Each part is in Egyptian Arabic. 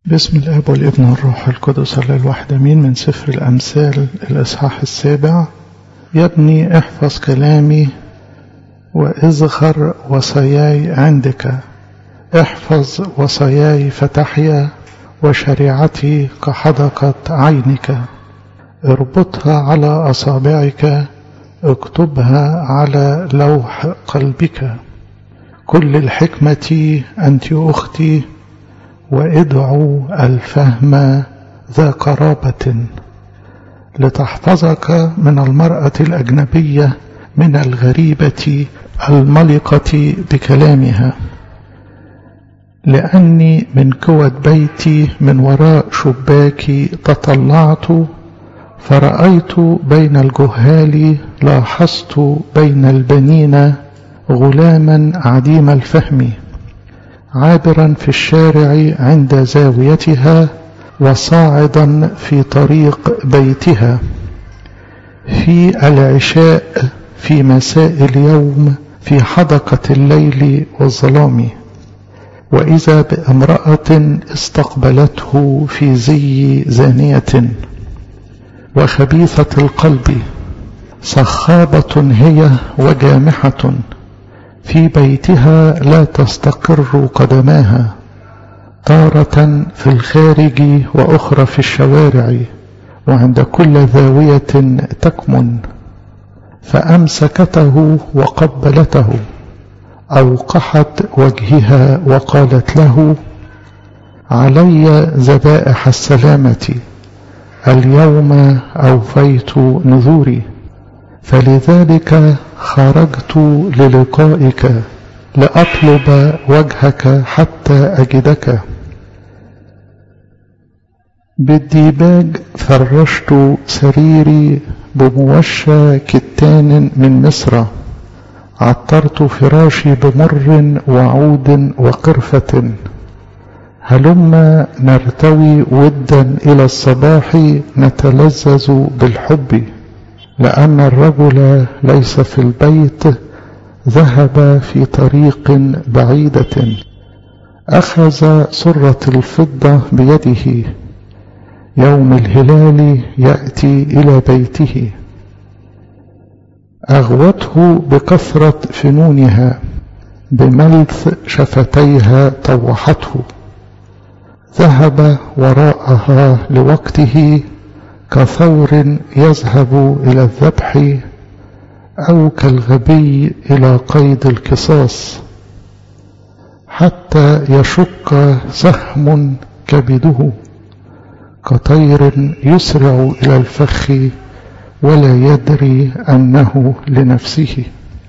بسم الاب والابن والروح القدس الله الواحد امين من سفر الامثال الاصحاح السابع يا ابني احفظ كلامي واذخر وصاياي عندك احفظ وصاياي فتحيا وشريعتي كحدقة عينك اربطها على أصابعك اكتبها على لوح قلبك كل الحكمة أنت أختي وادعوا الفهم ذا قرابة لتحفظك من المرأة الأجنبية من الغريبة الملقة بكلامها لأني من كوى بيتي من وراء شباكي تطلعت فرأيت بين الجهال لاحظت بين البنين غلاما عديم الفهم عابرا في الشارع عند زاويتها وصاعدا في طريق بيتها في العشاء في مساء اليوم في حدقة الليل والظلام وإذا بامرأة استقبلته في زي زانية وخبيثة القلب صخابة هي وجامحة في بيتها لا تستقر قدماها تارة في الخارج وأخرى في الشوارع وعند كل ذاوية تكمن فأمسكته وقبلته أوقحت وجهها وقالت له علي ذبائح السلامة اليوم أوفيت نذوري فلذلك خرجت للقائك لأطلب وجهك حتى أجدك بالديباج فرشت سريري بموشى كتان من مصر عطرت فراشي بمر وعود وقرفة هلما نرتوي ودا إلى الصباح نتلذذ بالحب لأن الرجل ليس في البيت ذهب في طريق بعيدة أخذ سرة الفضة بيده يوم الهلال يأتي إلى بيته أغوته بكثرة فنونها بملث شفتيها طوحته ذهب وراءها لوقته كثور يذهب إلى الذبح أو كالغبي إلى قيد القصاص حتى يشق سهم كبده كطير يسرع إلى الفخ ولا يدري أنه لنفسه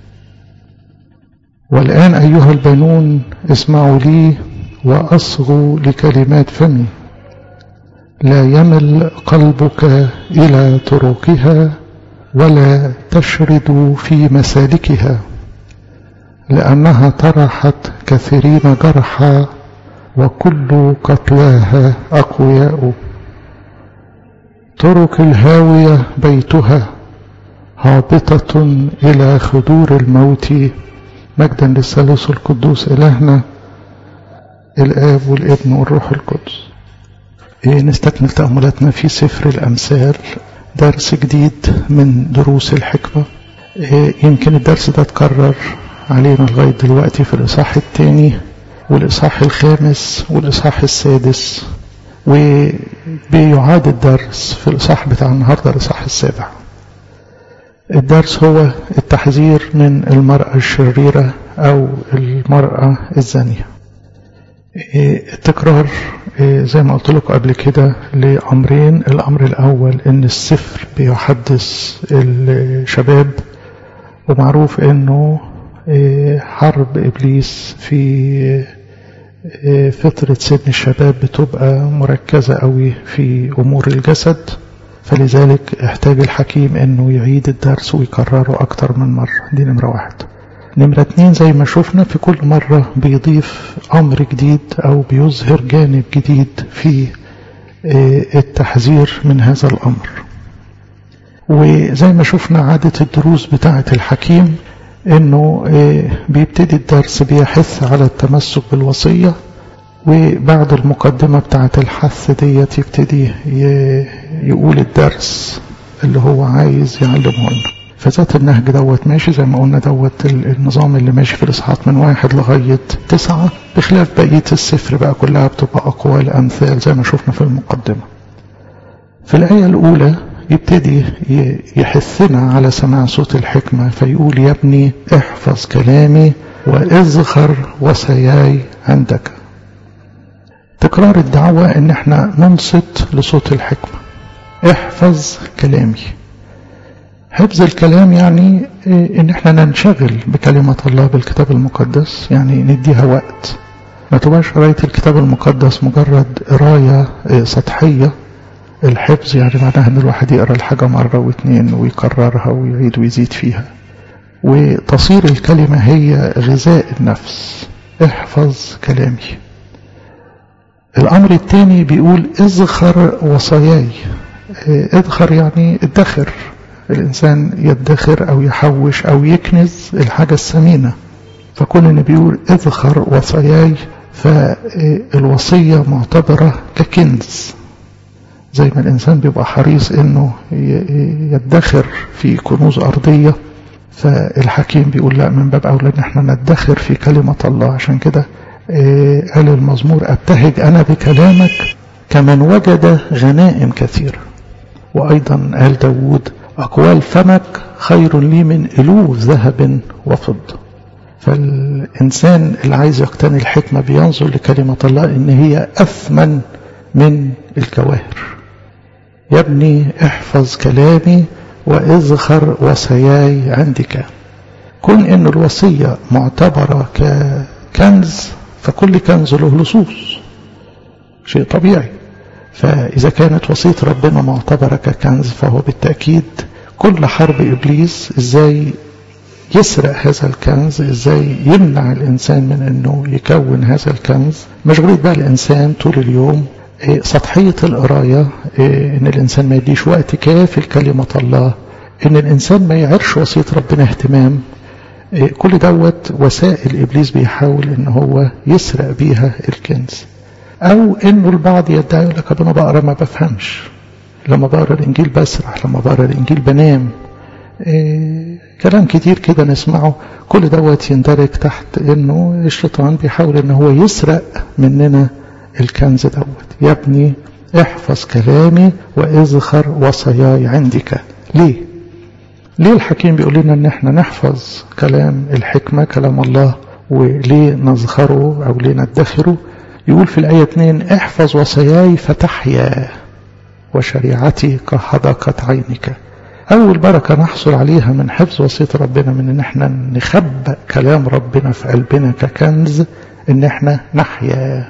والآن أيها البنون اسمعوا لي وأصغوا لكلمات فمي لا يمل قلبك إلى طرقها ولا تشرد في مسالكها لأنها طرحت كثيرين جرحا وكل قتلاها أقوياء طرق الهاوية بيتها هابطة إلى خدور الموت مجدا للثالوث القدوس إلهنا الآب والابن والروح القدس إيه نستكمل تأملاتنا في سفر الأمثال درس جديد من دروس الحكمة إيه يمكن الدرس ده اتكرر علينا لغاية دلوقتي في الإصحاح الثاني والإصحاح الخامس والإصحاح السادس وبيعاد الدرس في الإصحاح بتاع النهاردة الإصحاح السابع الدرس هو التحذير من المرأة الشريرة أو المرأة الزانية التكرار زي ما قلت لكم قبل كده لأمرين الأمر الأول إن السفر بيحدث الشباب ومعروف إنه حرب إبليس في فترة سن الشباب بتبقى مركزة قوي في أمور الجسد فلذلك احتاج الحكيم إنه يعيد الدرس ويكرره أكتر من مرة دي نمرة واحد نمرة اتنين زي ما شفنا في كل مرة بيضيف أمر جديد أو بيظهر جانب جديد في التحذير من هذا الأمر وزي ما شفنا عادة الدروس بتاعة الحكيم انه بيبتدي الدرس بيحث على التمسك بالوصية وبعد المقدمة بتاعة الحث ديت يبتدي يقول الدرس اللي هو عايز يعلمه لنا فذات النهج دوت ماشي زي ما قلنا دوت النظام اللي ماشي في الإصحاحات من واحد لغاية تسعة بخلاف بقية السفر بقى كلها بتبقى أقوال أمثال زي ما شفنا في المقدمة في الآية الأولى يبتدي يحثنا على سماع صوت الحكمة فيقول يا ابني احفظ كلامي واذخر وصاياي عندك تكرار الدعوة ان احنا ننصت لصوت الحكمة احفظ كلامي حفظ الكلام يعني ان احنا ننشغل بكلمة الله بالكتاب المقدس يعني نديها وقت ما تبقاش قراية الكتاب المقدس مجرد قراية سطحية الحفظ يعني معناها ان الواحد يقرا الحاجة مرة واثنين ويكررها ويعيد ويزيد فيها وتصير الكلمة هي غذاء النفس احفظ كلامي الأمر الثاني بيقول اذخر وصاياي اذخر يعني ادخر الإنسان يدخر أو يحوش أو يكنز الحاجة الثمينة فكون إن بيقول اذخر وصاياي فالوصية معتبرة ككنز زي ما الإنسان بيبقى حريص إنه يدخر في كنوز أرضية فالحكيم بيقول لا من باب أولى إن احنا ندخر في كلمة الله عشان كده قال المزمور أبتهج أنا بكلامك كمن وجد غنائم كثيرة وأيضا قال داود أقوال فمك خير لي من ألوف ذهب وفضة فالإنسان اللي عايز يقتني الحكمة بينظر لكلمة الله إن هي أثمن من الجواهر يا ابني احفظ كلامي واذخر وصاياي عندك كن ان الوصية معتبرة ككنز فكل كنز له لصوص شيء طبيعي فإذا كانت وصية ربنا معتبرة ككنز فهو بالتأكيد كل حرب إبليس إزاي يسرق هذا الكنز إزاي يمنع الإنسان من أنه يكون هذا الكنز مشغول بقى الإنسان طول اليوم سطحية القراية إن الإنسان ما يديش وقت كافي لكلمة الله إن الإنسان ما يعرش وصية ربنا اهتمام كل دوت وسائل إبليس بيحاول إن هو يسرق بيها الكنز أو إنه البعض يدعي يقول لك أنا بقرا ما بفهمش لما بقرا الإنجيل بسرح لما بقرا الإنجيل بنام إيه كلام كتير كده نسمعه كل دوت يندرج تحت إنه الشيطان بيحاول إن هو يسرق مننا الكنز دوت يا ابني احفظ كلامي واذخر وصاياي عندك ليه ليه الحكيم بيقول لنا ان احنا نحفظ كلام الحكمة كلام الله وليه نذخره او ليه ندخره يقول في الآية 2 احفظ وصاياي فتحيا وشريعتي كحدقة عينك أول بركة نحصل عليها من حفظ وصية ربنا من إن احنا نخبأ كلام ربنا في قلبنا ككنز إن احنا نحيا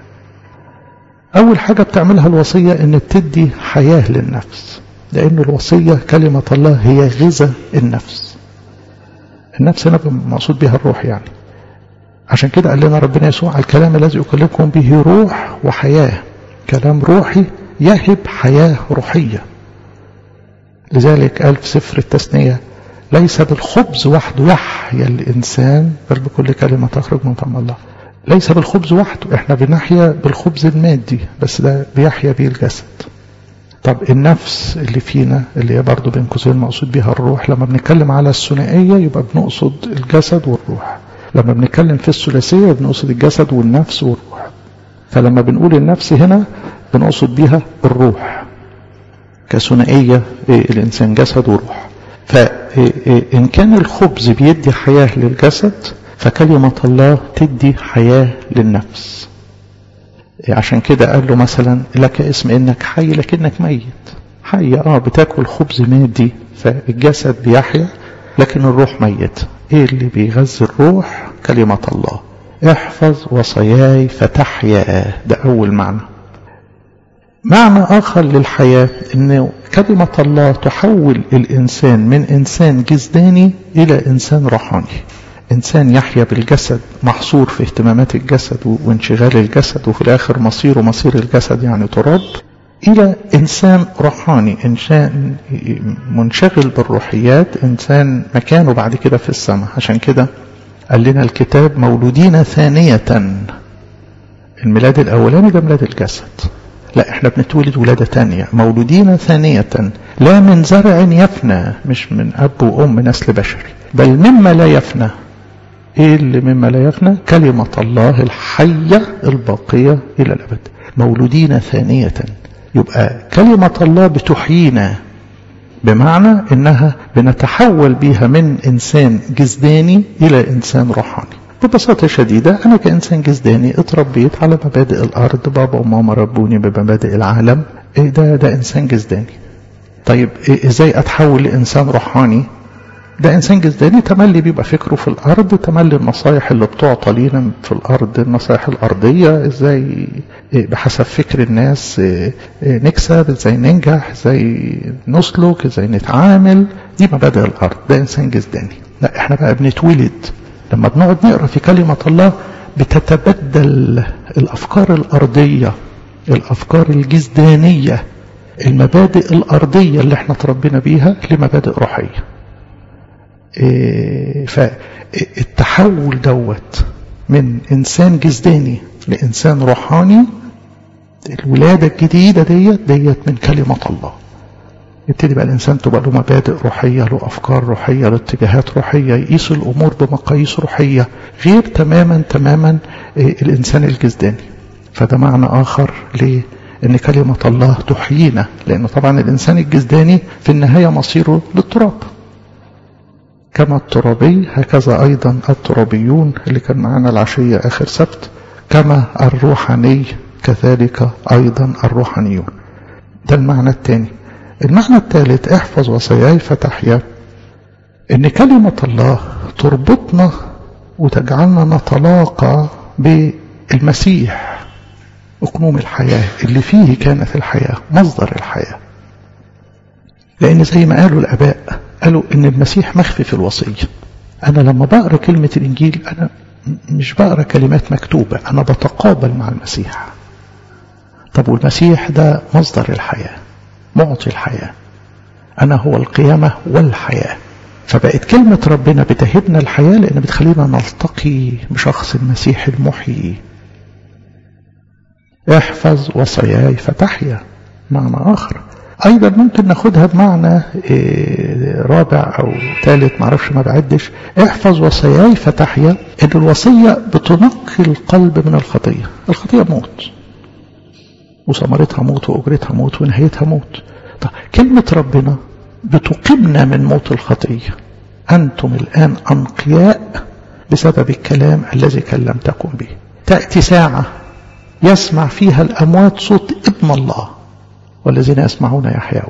أول حاجة بتعملها الوصية إن بتدي حياة للنفس لأن الوصية كلمة الله هي غذاء النفس النفس هنا مقصود بها الروح يعني عشان كده قال لنا ربنا يسوع الكلام الذي أكلمكم به روح وحياة كلام روحي يهب حياة روحية لذلك قال في سفر التثنية ليس بالخبز وحده يحيا الإنسان بل بكل كلمة تخرج من فم الله ليس بالخبز وحده احنا بنحيا بالخبز المادي بس ده بيحيا بيه الجسد طب النفس اللي فينا اللي هي برضه بين قوسين مقصود بيها الروح لما بنتكلم على الثنائية يبقى بنقصد الجسد والروح لما بنتكلم في الثلاثية بنقصد الجسد والنفس والروح فلما بنقول النفس هنا بنقصد بيها الروح كثنائية الإنسان جسد وروح فإن كان الخبز بيدي حياة للجسد فكلمة الله تدي حياة للنفس عشان كده قال له مثلا لك اسم انك حي لكنك ميت حي اه بتاكل خبز مادي فالجسد بيحيا لكن الروح ميت ايه اللي بيغذي الروح كلمة الله احفظ وصاياي فتحيا ده اول معنى معنى اخر للحياة ان كلمة الله تحول الانسان من انسان جسداني الى انسان روحاني إنسان يحيا بالجسد محصور في اهتمامات الجسد وانشغال الجسد وفي الآخر مصيره مصير الجسد يعني تراب إلى إنسان روحاني إنسان منشغل بالروحيات إنسان مكانه بعد كده في السماء عشان كده قال لنا الكتاب مولودين ثانية الميلاد الأولاني ده ميلاد الجسد لا احنا بنتولد ولادة تانية مولودين ثانية لا من زرع يفنى مش من أب وأم نسل بشري بل مما لا يفنى ايه اللي مما لا يفنى كلمة الله الحية الباقية إلى الأبد مولودين ثانية يبقى كلمة الله بتحيينا بمعنى انها بنتحول بيها من انسان جسداني الى انسان روحاني ببساطة شديدة أنا كإنسان جسداني اتربيت على مبادئ الأرض بابا وماما ربوني بمبادئ العالم إيه ده ده إنسان جسداني طيب إيه إزاي أتحول لإنسان روحاني ده إنسان جسداني تملي بيبقى فكره في الأرض تملي النصايح اللي بتعطى لينا في الأرض النصايح الأرضية إزاي إيه بحسب فكر الناس إيه نكسب إزاي ننجح إزاي نسلك إزاي نتعامل دي مبادئ الأرض ده إنسان جسداني لا إحنا بقى بنتولد لما بنقعد نقرا في كلمة الله بتتبدل الأفكار الأرضية الأفكار الجسدانية المبادئ الأرضية اللي احنا تربينا بيها لمبادئ روحية إيه فالتحول دوت من إنسان جسداني لإنسان روحاني الولادة الجديدة ديت ديت من كلمة الله يبتدي بقى الإنسان تبقى له مبادئ روحية له أفكار روحية له اتجاهات روحية يقيس الأمور بمقاييس روحية غير تماما تماما الإنسان الجسداني فده معنى آخر ليه ان كلمة الله تحيينا لأنه طبعا الإنسان الجسداني في النهاية مصيره للتراب كما الترابي هكذا أيضا الترابيون اللي كان معانا العشية آخر سبت كما الروحاني كذلك أيضا الروحانيون ده المعنى الثاني المعنى الثالث احفظ وصاياي فتحيا ان كلمة الله تربطنا وتجعلنا نتلاقى بالمسيح أكنوم الحياة اللي فيه كانت الحياة مصدر الحياة لأن زي ما قالوا الآباء قالوا إن المسيح مخفي في الوصية أنا لما بقرأ كلمة الإنجيل أنا مش بقرأ كلمات مكتوبة أنا بتقابل مع المسيح طب والمسيح ده مصدر الحياه معطي الحياة أنا هو القيامة والحياة فبقت كلمة ربنا بتهبنا الحياة لأن بتخلينا نلتقي بشخص المسيح المحيي احفظ وصاياي فتحيا معنى آخر أيضا ممكن ناخدها بمعنى رابع أو ثالث معرفش ما بعدش احفظ وصاياي فتحيا إن الوصية بتنقي القلب من الخطية الخطية موت وثمرتها موت وأجرتها موت ونهايتها موت طيب كلمة ربنا بتقيمنا من موت الخطية أنتم الآن أنقياء بسبب الكلام الذي كلمتكم به تأتي ساعة يسمع فيها الأموات صوت ابن الله والذين يسمعون يحيون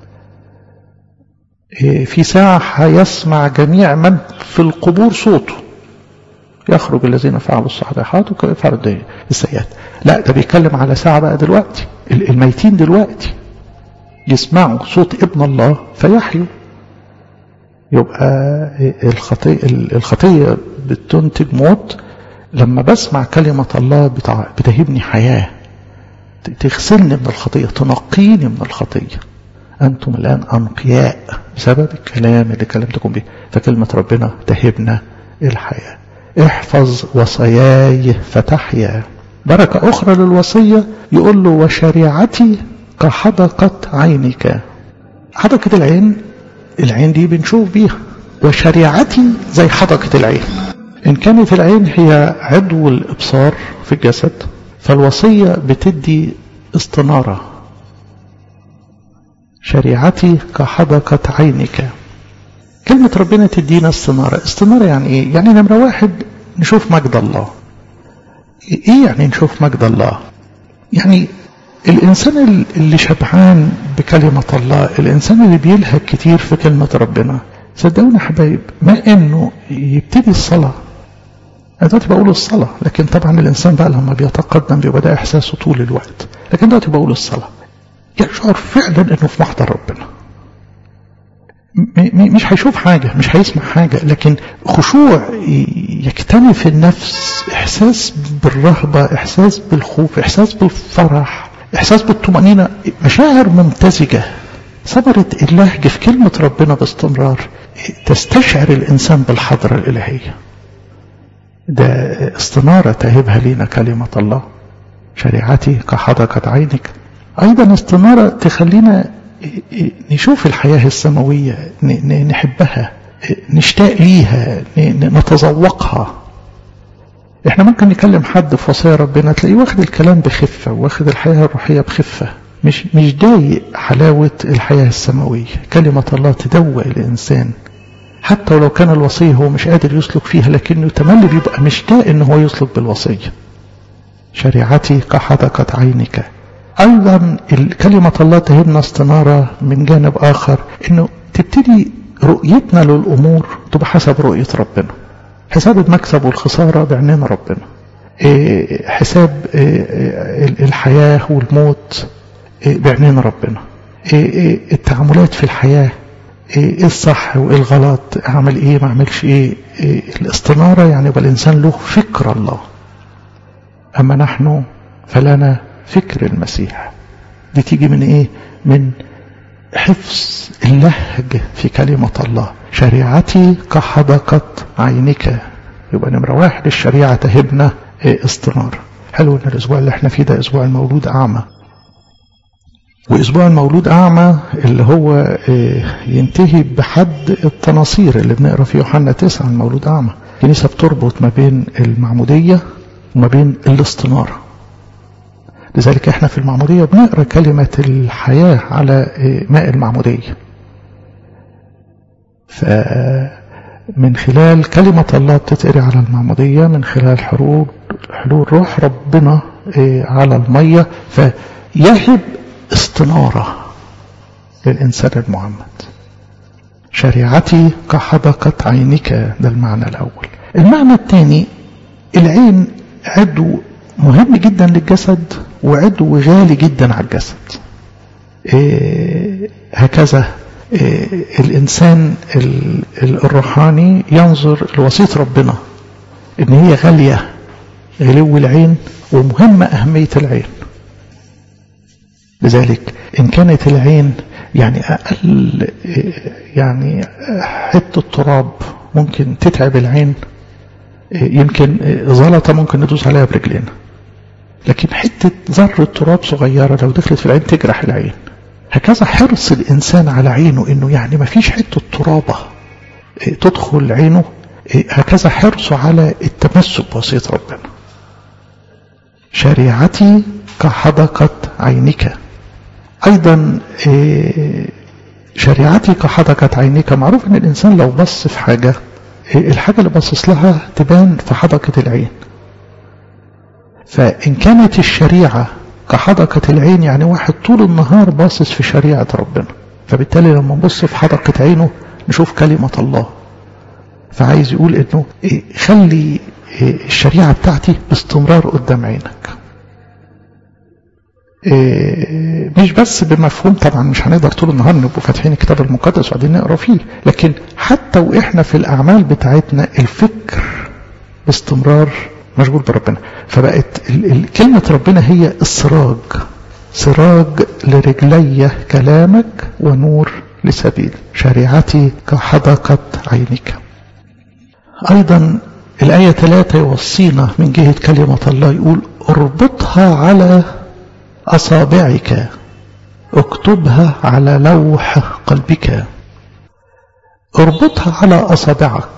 في ساعة يسمع جميع من في القبور صوته يخرج الذين فعلوا الصالحات ويفعلوا السيئات لا ده بيتكلم على ساعة بقى دلوقتي الميتين دلوقتي يسمعوا صوت ابن الله فيحيوا يبقى الخطية, الخطية بتنتج موت لما بسمع كلمة الله بتهبني حياة تغسلني من الخطية تنقيني من الخطية أنتم الآن أنقياء بسبب الكلام اللي كلمتكم به فكلمة ربنا تهبنا الحياة احفظ وصاياي فتحيا بركة أخرى للوصية يقول له وشريعتي كحدقة عينك حدقة العين العين دي بنشوف بيها وشريعتي زي حدقة العين إن كانت العين هي عضو الإبصار في الجسد فالوصية بتدي استنارة شريعتي كحدقة عينك كلمة ربنا تدينا استنارة استنارة يعني ايه يعني نمرة واحد نشوف مجد الله ايه يعني نشوف مجد الله يعني الانسان اللي شبعان بكلمة الله الانسان اللي بيلهج كتير في كلمة ربنا صدقونا حبايب ما انه يبتدي الصلاة انا دلوقتي بقول الصلاة لكن طبعا الانسان بقى لما بيتقدم بيبقى ده احساسه طول الوقت لكن دلوقتي بقول الصلاة يشعر فعلا انه في محضر ربنا مش هيشوف حاجة مش هيسمع حاجة لكن خشوع يكتني في النفس إحساس بالرهبة إحساس بالخوف إحساس بالفرح إحساس بالطمأنينة مشاعر ممتزجة ثمرة اللهج في كلمة ربنا باستمرار تستشعر الإنسان بالحضرة الإلهية ده استنارة تهبها لنا كلمة الله شريعتي كحدقة عينك أيضا استنارة تخلينا نشوف الحياة السماوية نحبها نشتاق ليها نتذوقها احنا ممكن نكلم حد في وصايا ربنا تلاقيه واخد الكلام بخفة واخد الحياة الروحية بخفة مش مش ضايق حلاوة الحياة السماوية كلمة الله تدوق الإنسان حتى ولو كان الوصية هو مش قادر يسلك فيها لكنه تملي بيبقى مشتاق ان هو يسلك بالوصية شريعتي كحدقة عينك أيضا كلمة الله تهبنا استنارة من جانب آخر انه تبتدي رؤيتنا للأمور تبقى حسب رؤية ربنا حساب المكسب والخسارة بعينين ربنا إيه حساب إيه الحياة والموت إيه بعينين ربنا التعاملات في الحياة ايه الصح وايه الغلط اعمل ايه ما اعملش ايه, إيه الاستنارة يعني يبقى الانسان له فكر الله اما نحن فلنا فكر المسيح دي تيجي من ايه من حفظ اللهج في كلمة الله شريعتي كحدقة عينك يبقى نمرة واحد الشريعة تهبنا إيه استنارة حلو ان الاسبوع اللي احنا فيه ده اسبوع المولود اعمى واسبوع المولود اعمى اللي هو ينتهي بحد التناصير اللي بنقرا في يوحنا 9 عن المولود اعمى الكنيسه بتربط ما بين المعموديه وما بين الاستناره لذلك احنا في المعموديه بنقرا كلمه الحياه على ماء المعموديه فمن خلال كلمة الله بتتقري على المعمودية من خلال حلول حلول روح ربنا على المية فيهب استنارة للإنسان المعمد شريعتي كحدقة عينك ده المعنى الأول المعنى الثاني العين عدو مهم جدا للجسد وعدو غالي جدا على الجسد إيه هكذا إيه الإنسان الروحاني ينظر لوصية ربنا إن هي غالية غلو العين ومهمة أهمية العين لذلك إن كانت العين يعني أقل يعني حتة تراب ممكن تتعب العين يمكن زلطة ممكن ندوس عليها برجلنا لكن حتة ذرة تراب صغيرة لو دخلت في العين تجرح العين هكذا حرص الإنسان على عينه إنه يعني ما فيش حتة ترابة تدخل عينه هكذا حرصه على التمسك بوصية ربنا شريعتي كحدقة عينك أيضا شريعتي كحدقة عينك معروف أن الإنسان لو بص في حاجة الحاجة اللي بصص لها تبان في حدقة العين فإن كانت الشريعة كحدقة العين يعني واحد طول النهار باصص في شريعة ربنا فبالتالي لما نبص في حدقة عينه نشوف كلمة الله فعايز يقول انه خلي الشريعة بتاعتي باستمرار قدام عينك مش بس بمفهوم طبعا مش هنقدر طول النهار نبقى فاتحين الكتاب المقدس وقاعدين نقرا فيه لكن حتى واحنا في الاعمال بتاعتنا الفكر باستمرار مشغول بربنا فبقت كلمة ربنا هي السراج سراج لرجلي كلامك ونور لسبيل شريعتي كحدقة عينك أيضا الآية ثلاثة يوصينا من جهة كلمة الله يقول اربطها على أصابعك اكتبها على لوح قلبك اربطها على أصابعك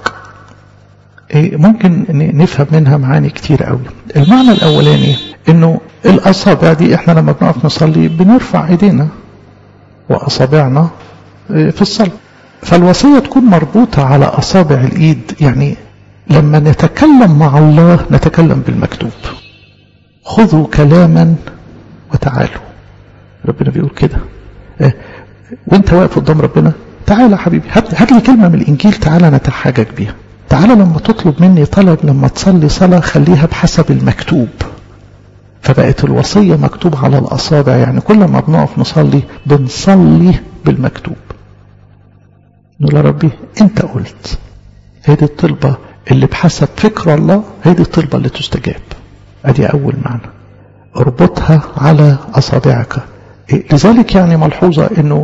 ممكن نفهم منها معاني كتير قوي المعنى الأولاني انه الأصابع دي احنا لما بنقف نصلي بنرفع ايدينا وأصابعنا في الصلاة فالوصية تكون مربوطة على أصابع الإيد يعني لما نتكلم مع الله نتكلم بالمكتوب خذوا كلاما وتعالوا ربنا بيقول كده وانت واقف قدام ربنا تعالى حبيبي هات لي كلمة من الإنجيل تعالى نتحاجج بيها تعالى لما تطلب مني طلب لما تصلي صلاة خليها بحسب المكتوب فبقت الوصية مكتوب على الأصابع يعني كل ما بنقف نصلي بنصلي بالمكتوب نقول يا ربي انت قلت هي دي الطلبة اللي بحسب فكر الله هي دي الطلبة اللي تستجاب ادي اول معنى اربطها على اصابعك لذلك يعني ملحوظة انه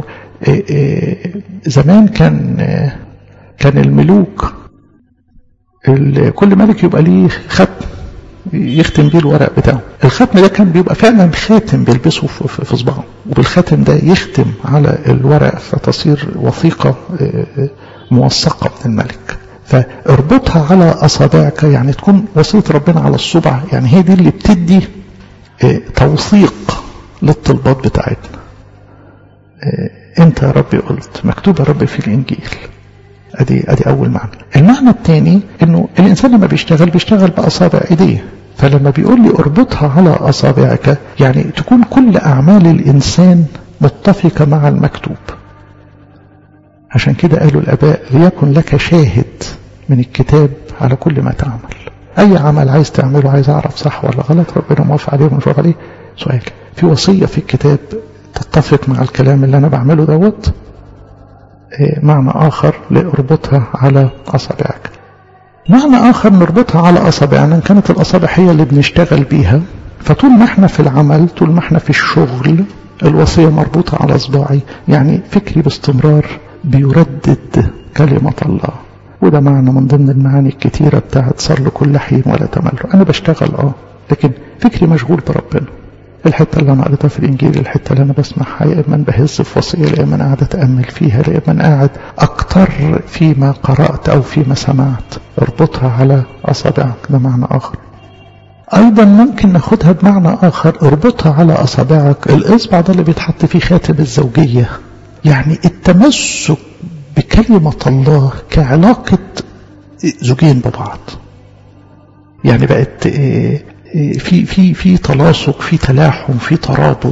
زمان كان كان الملوك كل ملك يبقى ليه ختم يختم بيه الورق بتاعه الختم ده كان بيبقى فعلا خاتم بيلبسه في صباعه وبالخاتم ده يختم على الورق فتصير وثيقة موثقة من الملك فاربطها على أصابعك يعني تكون وصية ربنا على الصبع يعني هي دي اللي بتدي توثيق للطلبات بتاعتنا انت يا ربي قلت مكتوب يا ربي في الانجيل ادي ادي اول معنى المعنى الثاني انه الانسان لما بيشتغل بيشتغل باصابع ايديه فلما بيقول لي اربطها على اصابعك يعني تكون كل اعمال الانسان متفقه مع المكتوب عشان كده قالوا الاباء ليكن لك شاهد من الكتاب على كل ما تعمل اي عمل عايز تعمله عايز اعرف صح ولا غلط ربنا موافق عليه ومش موافق عليه سؤال في وصيه في الكتاب تتفق مع الكلام اللي انا بعمله دوت معنى آخر لاربطها على أصابعك معنى آخر نربطها على أصابعنا إن كانت الأصابع هي اللي بنشتغل بيها فطول ما احنا في العمل طول ما احنا في الشغل الوصية مربوطة على أصبعي يعني فكري باستمرار بيردد كلمة الله وده معنى من ضمن المعاني الكتيرة بتاعت صار لكل حين ولا تمل أنا بشتغل اه لكن فكري مشغول بربنا الحتة اللي أنا قريتها في الإنجيل الحتة اللي أنا بسمعها يا إما بهز في وصية يا إما قاعد أتأمل فيها يا إما قاعد أكتر فيما قرأت أو فيما سمعت اربطها على أصابعك ده معنى آخر أيضا ممكن ناخدها بمعنى آخر اربطها على أصابعك الإصبع ده اللي بيتحط فيه خاتم الزوجية يعني التمسك بكلمة الله كعلاقة زوجين ببعض يعني بقت في في في تلاصق في تلاحم في ترابط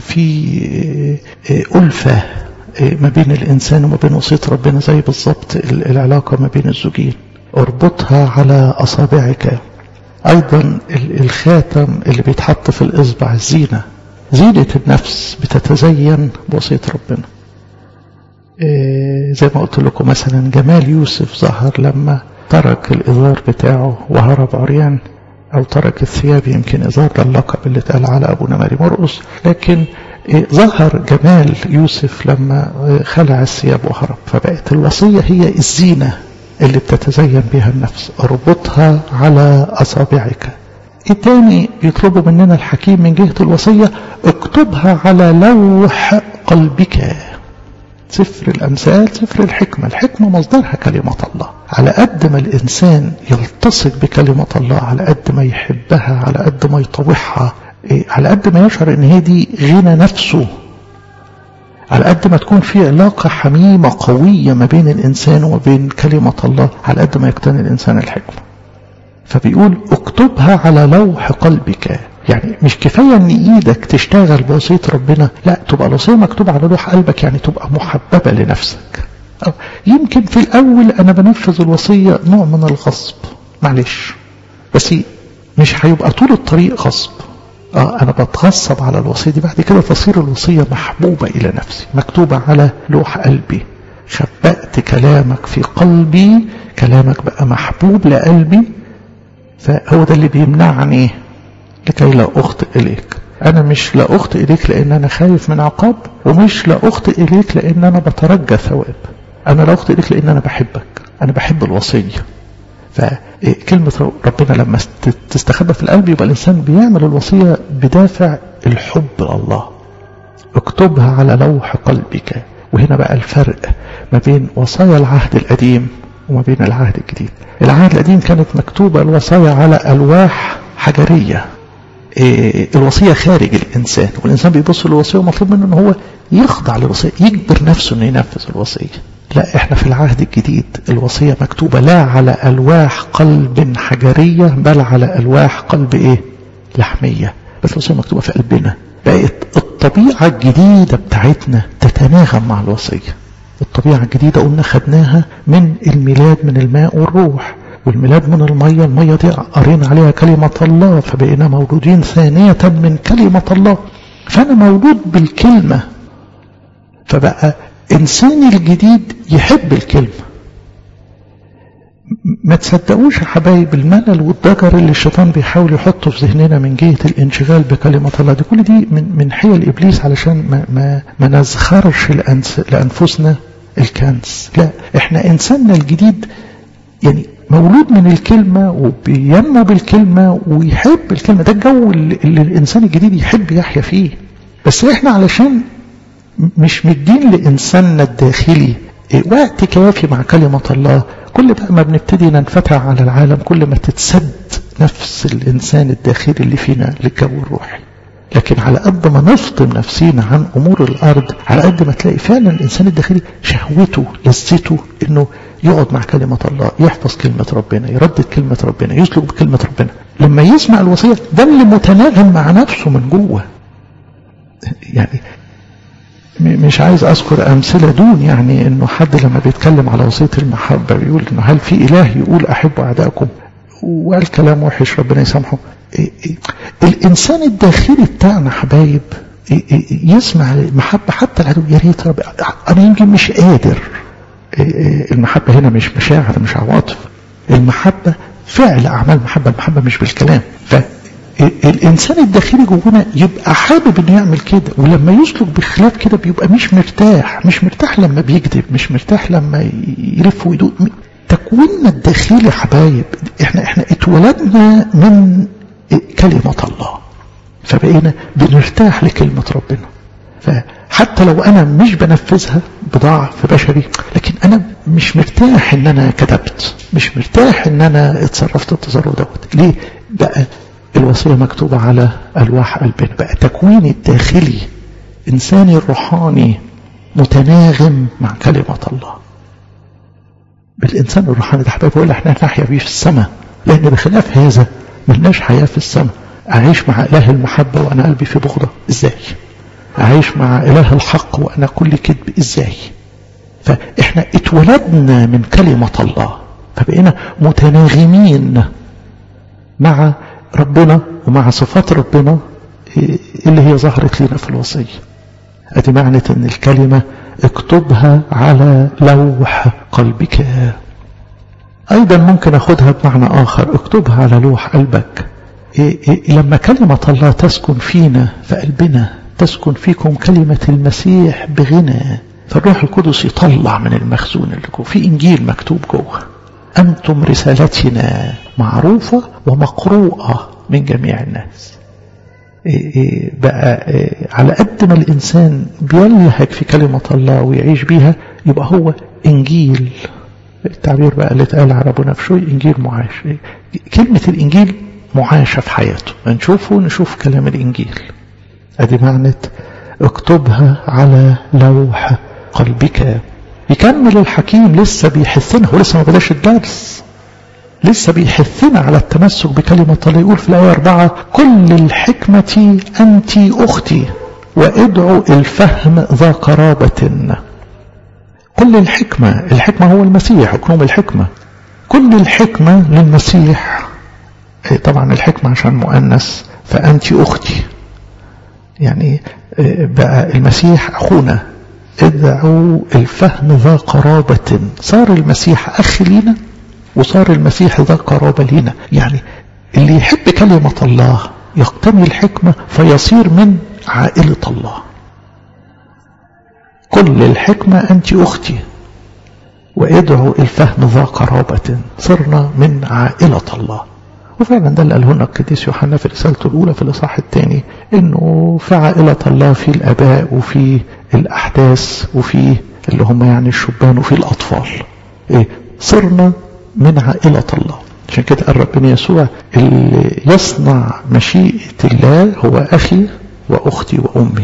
في ألفة ما بين الإنسان وما بين وصية ربنا زي بالظبط العلاقة ما بين الزوجين اربطها على أصابعك أيضا الخاتم اللي بيتحط في الإصبع الزينة زينة النفس بتتزين بوصية ربنا زي ما قلت لكم مثلا جمال يوسف ظهر لما ترك الإزار بتاعه وهرب عريان أو ترك الثياب يمكن إزار ده اللقب اللي اتقال على أبونا ماري مرقس لكن ظهر جمال يوسف لما خلع الثياب وهرب فبقت الوصية هي الزينة اللي بتتزين بها النفس اربطها على أصابعك ايه تاني بيطلبوا مننا الحكيم من جهة الوصية اكتبها على لوح قلبك سفر الأمثال سفر الحكمة الحكمة مصدرها كلمة الله على قد ما الإنسان يلتصق بكلمة الله على قد ما يحبها على قد ما يطوعها على قد ما يشعر ان هي دي غنى نفسه على قد ما تكون في علاقة حميمة قوية ما بين الإنسان وما بين كلمة الله على قد ما يقتني الإنسان الحكمة فبيقول اكتبها على لوح قلبك يعني مش كفاية ان ايدك تشتغل بوصية ربنا لا تبقى الوصية مكتوبة على لوح قلبك يعني تبقى محببة لنفسك أو يمكن في الاول انا بنفذ الوصية نوع من الغصب معلش بس مش هيبقى طول الطريق غصب اه انا بتغصب على الوصية دي بعد كده تصير الوصية محبوبة الى نفسي مكتوبة على لوح قلبي خبأت كلامك في قلبي كلامك بقى محبوب لقلبي فهو ده اللي بيمنعني لكي لا أخطئ إليك أنا مش لا أخطئ إليك لأن أنا خايف من عقاب ومش لا أخطئ إليك لأن أنا بترجى ثواب أنا لا أخطئ إليك لأن أنا بحبك أنا بحب الوصية فكلمة ربنا لما تستخبى في القلب يبقى الإنسان بيعمل الوصية بدافع الحب لله اكتبها على لوح قلبك وهنا بقى الفرق ما بين وصايا العهد القديم وما بين العهد الجديد العهد القديم كانت مكتوبة الوصايا على ألواح حجرية إيه الوصية خارج الإنسان والإنسان بيبص للوصية ومطلوب منه أن هو يخضع للوصية يجبر نفسه أنه ينفذ الوصية لا احنا في العهد الجديد الوصية مكتوبة لا على ألواح قلب حجرية بل على ألواح قلب ايه لحمية بس الوصية مكتوبة في قلبنا بقت الطبيعة الجديدة بتاعتنا تتناغم مع الوصية الطبيعة الجديدة قلنا خدناها من الميلاد من الماء والروح والميلاد من المية المية دي قرينا عليها كلمة الله فبقينا مولودين ثانية من كلمة الله فأنا مولود بالكلمة فبقى إنساني الجديد يحب الكلمة ما تصدقوش يا حبايب الملل والضجر اللي الشيطان بيحاول يحطه في ذهننا من جهة الانشغال بكلمة الله دي كل دي من من حيل إبليس علشان ما ما, ما نزخرش لأنفسنا الكنز لا احنا إنساننا الجديد يعني مولود من الكلمة وبينمو بالكلمة ويحب الكلمة ده الجو اللي, اللي الإنسان الجديد يحب يحيا فيه بس إحنا علشان مش مدين لإنساننا الداخلي وقت كافي مع كلمة الله كل بقى ما بنبتدي ننفتح على العالم كل ما تتسد نفس الإنسان الداخلي اللي فينا للجو الروحي لكن على قد ما نفطم نفسينا عن أمور الأرض على قد ما تلاقي فعلا الإنسان الداخلي شهوته لذته إنه يقعد مع كلمة الله يحفظ كلمة ربنا يردد كلمة ربنا يسلك بكلمة ربنا لما يسمع الوصية ده اللي متناغم مع نفسه من جوه يعني مش عايز أذكر أمثلة دون يعني إنه حد لما بيتكلم على وصية المحبة بيقول إنه هل في إله يقول أحبوا أعدائكم وقال كلام وحش ربنا يسامحه الإنسان الداخلي بتاعنا حبايب يسمع المحبة حتى العدو يا ريت رب أنا يمكن مش قادر المحبة هنا مش مشاعر مش عواطف المحبة فعل أعمال محبة المحبة مش بالكلام فالإنسان الداخلي جوانا يبقى حابب إنه يعمل كده ولما يسلك بخلاف كده بيبقى مش مرتاح مش مرتاح لما بيكذب مش مرتاح لما يلف ويدوق تكويننا الداخلي حبايب احنا احنا اتولدنا من كلمة الله فبقينا بنرتاح لكلمة ربنا فحتى لو انا مش بنفذها بضعف بشري لكن انا مش مرتاح ان انا كتبت مش مرتاح ان انا اتصرفت التصرف دوت ليه بقى الوصية مكتوبة على ألواح قلبنا بقى تكويني الداخلي إنساني الروحاني متناغم مع كلمة الله بالإنسان الروحاني ده حبايبي بقول احنا نحيا بيه في السماء لأن بخلاف هذا ملناش حياة في السماء أعيش مع إله المحبة وأنا قلبي في بغضة إزاي أعيش مع إله الحق وأنا كل كذب إزاي فإحنا اتولدنا من كلمة الله فبقينا متناغمين مع ربنا ومع صفات ربنا اللي هي ظهرت لنا في الوصية ادي معنى ان الكلمة اكتبها على لوح قلبك ايضا ممكن اخدها بمعنى اخر اكتبها على لوح قلبك إيه إيه لما كلمة الله تسكن فينا في قلبنا تسكن فيكم كلمة المسيح بغنى فالروح القدس يطلع من المخزون اللي جوه في انجيل مكتوب جوه أنتم رسالتنا معروفة ومقروءة من جميع الناس بقى على قد ما الإنسان بيلهج في كلمة الله ويعيش بيها يبقى هو إنجيل التعبير بقى اللي اتقال على ابونا في شوي إنجيل معاش كلمة الإنجيل معاشة في حياته نشوفه نشوف كلام الإنجيل أدي معنى اكتبها على لوح قلبك يكمل الحكيم لسه بيحثنا هو لسه ما بداش الدرس لسه بيحثنا على التمسك بكلمة الله يقول في الآية أربعة كل الحكمة أنت أختي وادعو الفهم ذا قرابة كل الحكمة الحكمة هو المسيح حكم الحكمة كل الحكمة للمسيح طبعا الحكمة عشان مؤنث فأنت أختي يعني بقى المسيح أخونا ادعوا الفهم ذا قرابة صار المسيح أخ لينا وصار المسيح ذا قرابة لينا يعني اللي يحب كلمة الله يقتني الحكمة فيصير من عائلة الله كل الحكمة أنت أختي وادعوا الفهم ذا قرابة صرنا من عائلة الله وفعلا ده اللي قاله لنا القديس يوحنا في رسالته الأولى في الإصحاح الثاني إنه في عائلة الله في الآباء وفي الأحداث وفي اللي هم يعني الشبان وفي الأطفال إيه صرنا من عائلة الله عشان كده قال ربنا يسوع اللي يصنع مشيئة الله هو أخي وأختي وأمي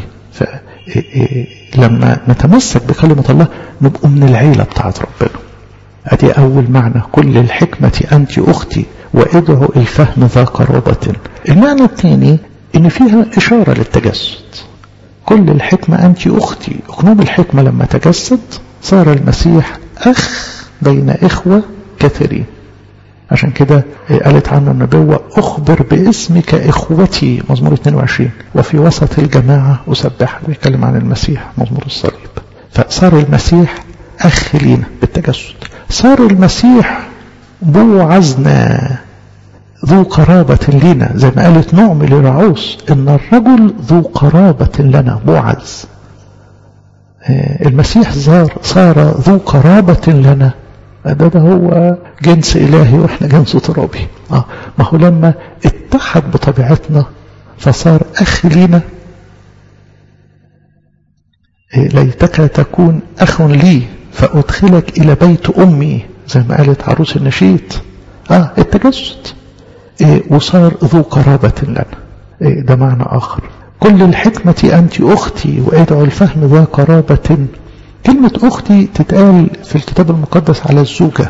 فلما نتمسك بكلمة الله نبقى من العيلة بتاعت ربنا أدي أول معنى كل الحكمة أنت أختي وادعوا الفهم ذا قرابة المعنى الثاني إن فيها إشارة للتجسد كل الحكمة أنت أختي أقنوم الحكمة لما تجسد صار المسيح أخ بين إخوة كثيرين عشان كده قالت عنه النبوة أخبر باسمك إخوتي مزمور 22 وفي وسط الجماعة أسبح بيتكلم عن المسيح مزمور الصليب فصار المسيح أخ لينا بالتجسد صار المسيح بوعزنا ذو قرابة لنا زي ما قالت نعم للعوس إن الرجل ذو قرابة لنا بوعز المسيح صار, صار ذو قرابة لنا ده ده هو جنس إلهي وإحنا جنس ترابي آه ما هو لما اتحد بطبيعتنا فصار أخ لينا إيه ليتك تكون أخ لي فأدخلك إلى بيت أمي زي ما قالت عروس النشيد آه التجسد إيه وصار ذو قرابة لنا إيه ده معنى آخر كل الحكمة أنت أختي وادعو الفهم ذا قرابة كلمة أختي تتقال في الكتاب المقدس على الزوجة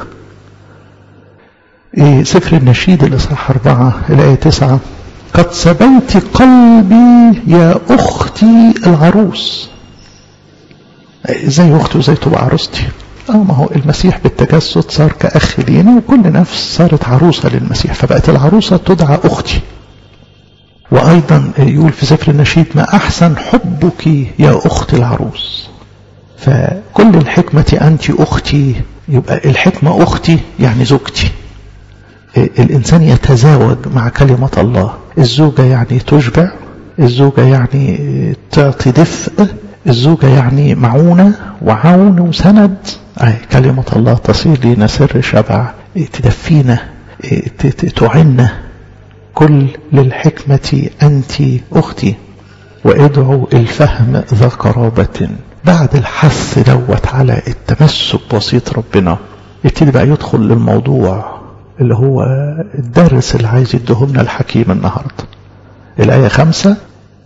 إيه سفر النشيد الإصحاح أربعة الآية تسعة قد سبيت قلبي يا أختي العروس ازاي أختي وازاي تبقى عروستي اه ما هو المسيح بالتجسد صار كأخ لينا وكل نفس صارت عروسة للمسيح فبقت العروسة تدعى أختي وأيضا يقول في سفر النشيد ما أحسن حبك يا أخت العروس فكل الحكمة أنت أختي يبقى الحكمة أختي يعني زوجتي الإنسان يتزاوج مع كلمة الله الزوجة يعني تشبع الزوجة يعني تعطي دفء الزوجة يعني معونة وعون وسند أي كلمة الله تصير لنا سر شبع تدفينا تعنا كل للحكمة أنت أختي وادعوا الفهم ذا قرابة بعد الحث دوت على التمسك بوسيط ربنا يبتدي بقى يدخل للموضوع اللي هو الدرس اللي عايز يدهمنا الحكيم النهاردة الآية خمسة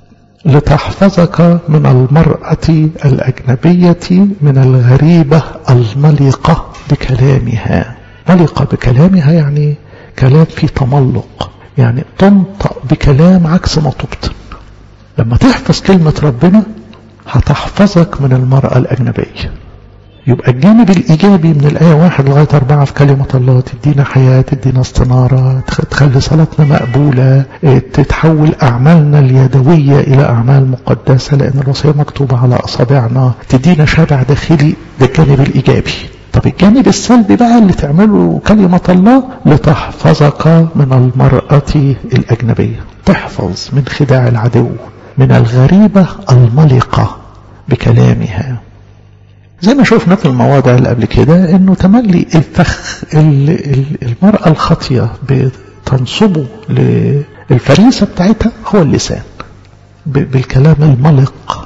لتحفظك من المرأة الأجنبية من الغريبة الملقة بكلامها ملقة بكلامها يعني كلام فيه تملق يعني تنطق بكلام عكس ما تبطن لما تحفظ كلمة ربنا هتحفظك من المرأة الأجنبية يبقى الجانب الإيجابي من الآية واحد لغاية أربعة في كلمة الله تدينا حياة تدينا استنارة تخلي صلاتنا مقبولة تتحول أعمالنا اليدوية إلى أعمال مقدسة لأن الوصية مكتوبة على أصابعنا تدينا شبع داخلي ده الجانب الإيجابي طب الجانب السلبي بقى اللي تعمله كلمة الله لتحفظك من المرأة الأجنبية تحفظ من خداع العدو من الغريبة الملقة بكلامها زي ما شفنا في المواضع اللي قبل كده انه تملي الفخ المرأة الخاطية بتنصبه للفريسة بتاعتها هو اللسان بالكلام الملق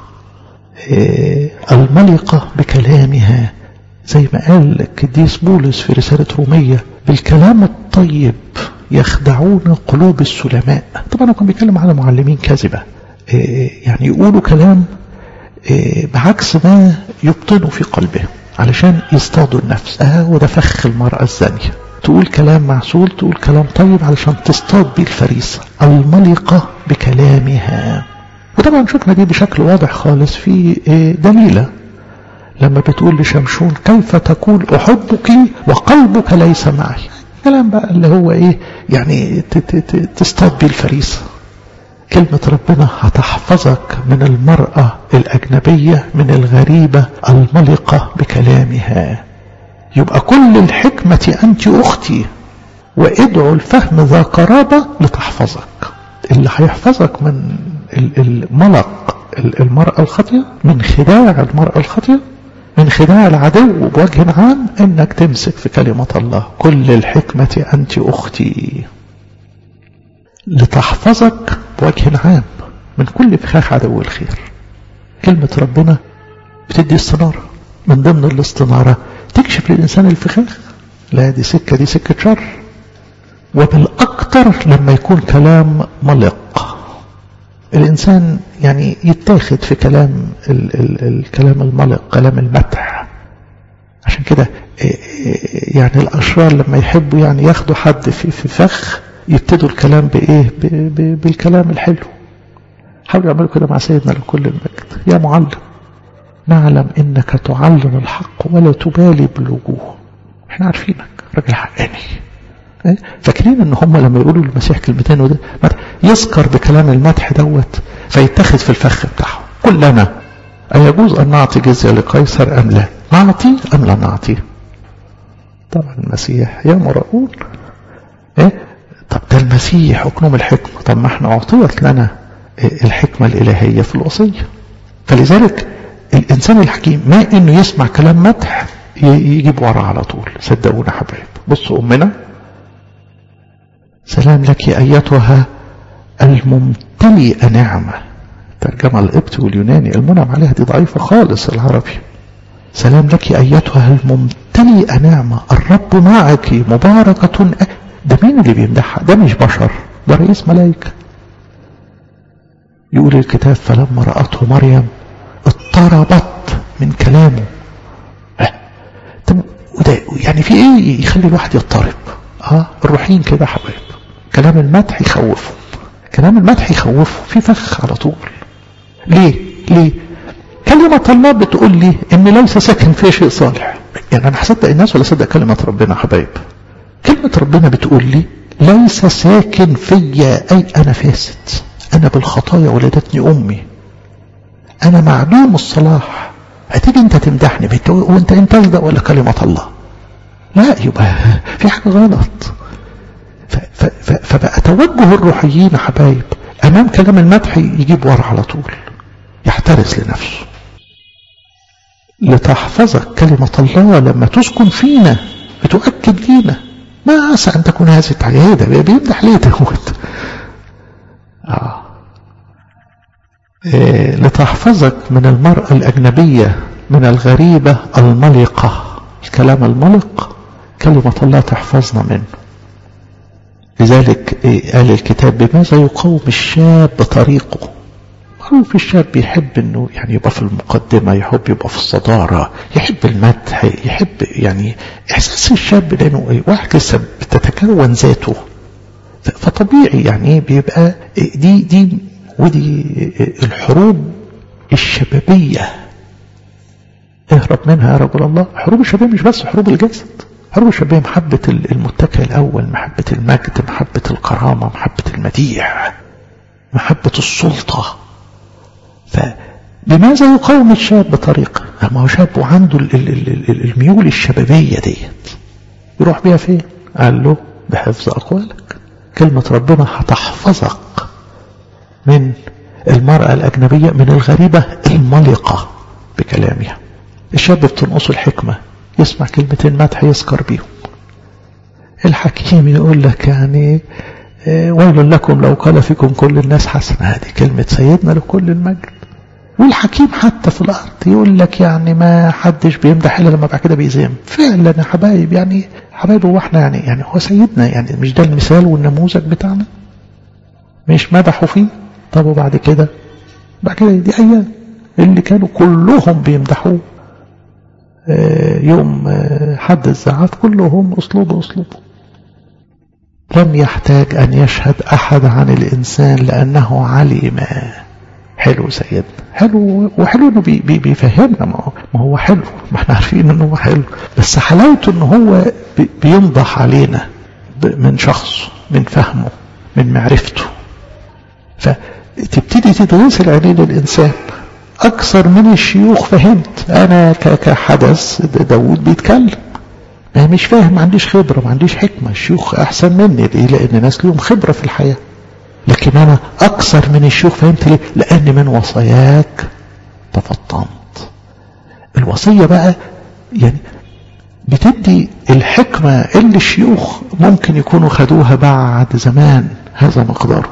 الملقة بكلامها زي ما قال القديس بولس في رسالة رومية بالكلام الطيب يخدعون قلوب السلماء طبعا هو كان بيتكلم على معلمين كذبة يعني يقولوا كلام بعكس ما يبطنوا في قلبه علشان يصطادوا النفس اه وده فخ المرأة الزانية تقول كلام معسول تقول كلام طيب علشان تصطاد بيه الفريسة الملقة بكلامها وطبعا شفنا دي بشكل واضح خالص في دليلة لما بتقول لشمشون كيف تقول أحبك وقلبك ليس معي كلام بقى اللي هو ايه يعني تصطاد بيه الفريسة كلمة ربنا هتحفظك من المرأة الأجنبية من الغريبة الملقة بكلامها يبقى كل الحكمة أنت أختي وادعوا الفهم ذا قرابة لتحفظك اللي هيحفظك من الملق المرأة الخطية من خداع المرأة الخطية من خداع العدو بوجه عام انك تمسك في كلمة الله كل الحكمة انت اختي لتحفظك بوجه عام من كل فخاخ عدو الخير كلمة ربنا بتدي استنارة من ضمن الاستنارة تكشف للإنسان الفخاخ لا دي سكة دي سكة شر وبالأكثر لما يكون كلام ملق الإنسان يعني يتاخد في كلام ال ال الكلام الملق كلام المدح عشان كده يعني الأشرار لما يحبوا يعني ياخدوا حد في, في فخ يبتدوا الكلام بإيه ب ب بالكلام الحلو حاولوا يعملوا كده مع سيدنا لكل المجد يا معلم نعلم إنك تعلم الحق ولا تبالي بالوجوه احنا عارفينك راجل حقاني فاكرين ان هم لما يقولوا للمسيح كلمتين وده يذكر بكلام المدح دوت فيتخذ في الفخ بتاعه كلنا أيجوز أن نعطي جزية لقيصر أم لا نعطي أم لا نعطي طبعا المسيح يا مرؤون إيه؟ طب ده المسيح حكم الحكمة طب ما احنا أعطيت لنا الحكمة الإلهية في الوصية فلذلك الإنسان الحكيم ما إنه يسمع كلام مدح يجيب ورا على طول صدقونا حبايب بصوا أمنا سلام لك أيتها الممتلئة نعمة ترجمة القبط واليوناني المنعم عليها دي ضعيفة خالص العربي سلام لك أيتها الممتلئة نعمة الرب معك مباركة ده مين اللي بيمدحها ده مش بشر ده رئيس ملائكة يقول الكتاب فلما رأته مريم اضطربت من كلامه طب وده يعني في ايه يخلي الواحد يضطرب اه الروحين كده حبايب كلام المدح يخوفه كلام المدح يخوفه في فخ على طول ليه ليه كلمة الله بتقول لي ان ليس ساكن فيه شيء صالح يعني انا هصدق الناس ولا اصدق كلمة ربنا حبايب كلمة ربنا بتقول لي ليس ساكن فيا اي انا فاسد انا بالخطايا ولدتني امي انا معدوم الصلاح هتيجي انت تمدحني وانت انت تصدق ولا كلمة الله لا يبقى في حاجة غلط فبقى توجه الروحيين يا حبايب امام كلام المدح يجيب ورا على طول يحترس لنفسه لتحفظك كلمة الله لما تسكن فينا بتؤكد لينا ما عسى أن تكون هذه التعيادة بيمدح ليه دوت آه. إيه لتحفظك من المرأة الأجنبية من الغريبة الملقة الكلام الملق كلمة الله تحفظنا منه لذلك إيه قال الكتاب بماذا يقوم الشاب بطريقه معروف الشاب يحب انه يعني يبقى في المقدمة يحب يبقى في الصدارة يحب المدح يحب يعني احساس الشاب لانه واحد لسه بتتكون ذاته فطبيعي يعني بيبقى دي دي ودي الحروب الشبابية اهرب منها يا رجل الله حروب الشباب مش بس حروب الجسد حروب الشبابية محبة المتكئ الأول محبة المجد محبة الكرامة محبة المديح محبة السلطة فبماذا يقاوم الشاب بطريقة ما هو شاب وعنده الميول الشبابية ديت يروح بيها فين قال له بحفظ أقوالك كلمة ربنا هتحفظك من المرأة الأجنبية من الغريبة الملقة بكلامها الشاب بتنقصه الحكمة يسمع كلمتين مدح يسكر بيهم الحكيم يقول لك يعني ويل لكم لو قال فيكم كل الناس حسنة هذه كلمة سيدنا لكل المجد والحكيم حتى في الأرض يقول لك يعني ما حدش بيمدح إلا لما بعد كده بيزيم فعلا يا حبايب يعني حبايب هو احنا يعني يعني هو سيدنا يعني مش ده المثال والنموذج بتاعنا مش مدحوا فيه طب وبعد كده بعد كده دي أيام اللي كانوا كلهم بيمدحوه يوم حد الزعاف كلهم أسلوب أسلوبه لم يحتاج أن يشهد أحد عن الإنسان لأنه علم حلو سيدنا حلو وحلو انه بي بي بيفهمنا ما هو, ما هو حلو ما احنا عارفين انه هو حلو بس حلاوته ان هو بي بينضح علينا من شخصه من فهمه من معرفته فتبتدي تتغسل عينين الانسان اكثر من الشيوخ فهمت انا كحدث داود بيتكلم انا مش فاهم ما عنديش خبره ما عنديش حكمه الشيوخ احسن مني ليه لان الناس لهم خبره في الحياه لكن أنا أكثر من الشيوخ فهمت ليه لأن من وصاياك تفطنت الوصية بقى يعني بتدي الحكمة اللي الشيوخ ممكن يكونوا خدوها بعد زمان هذا مقداره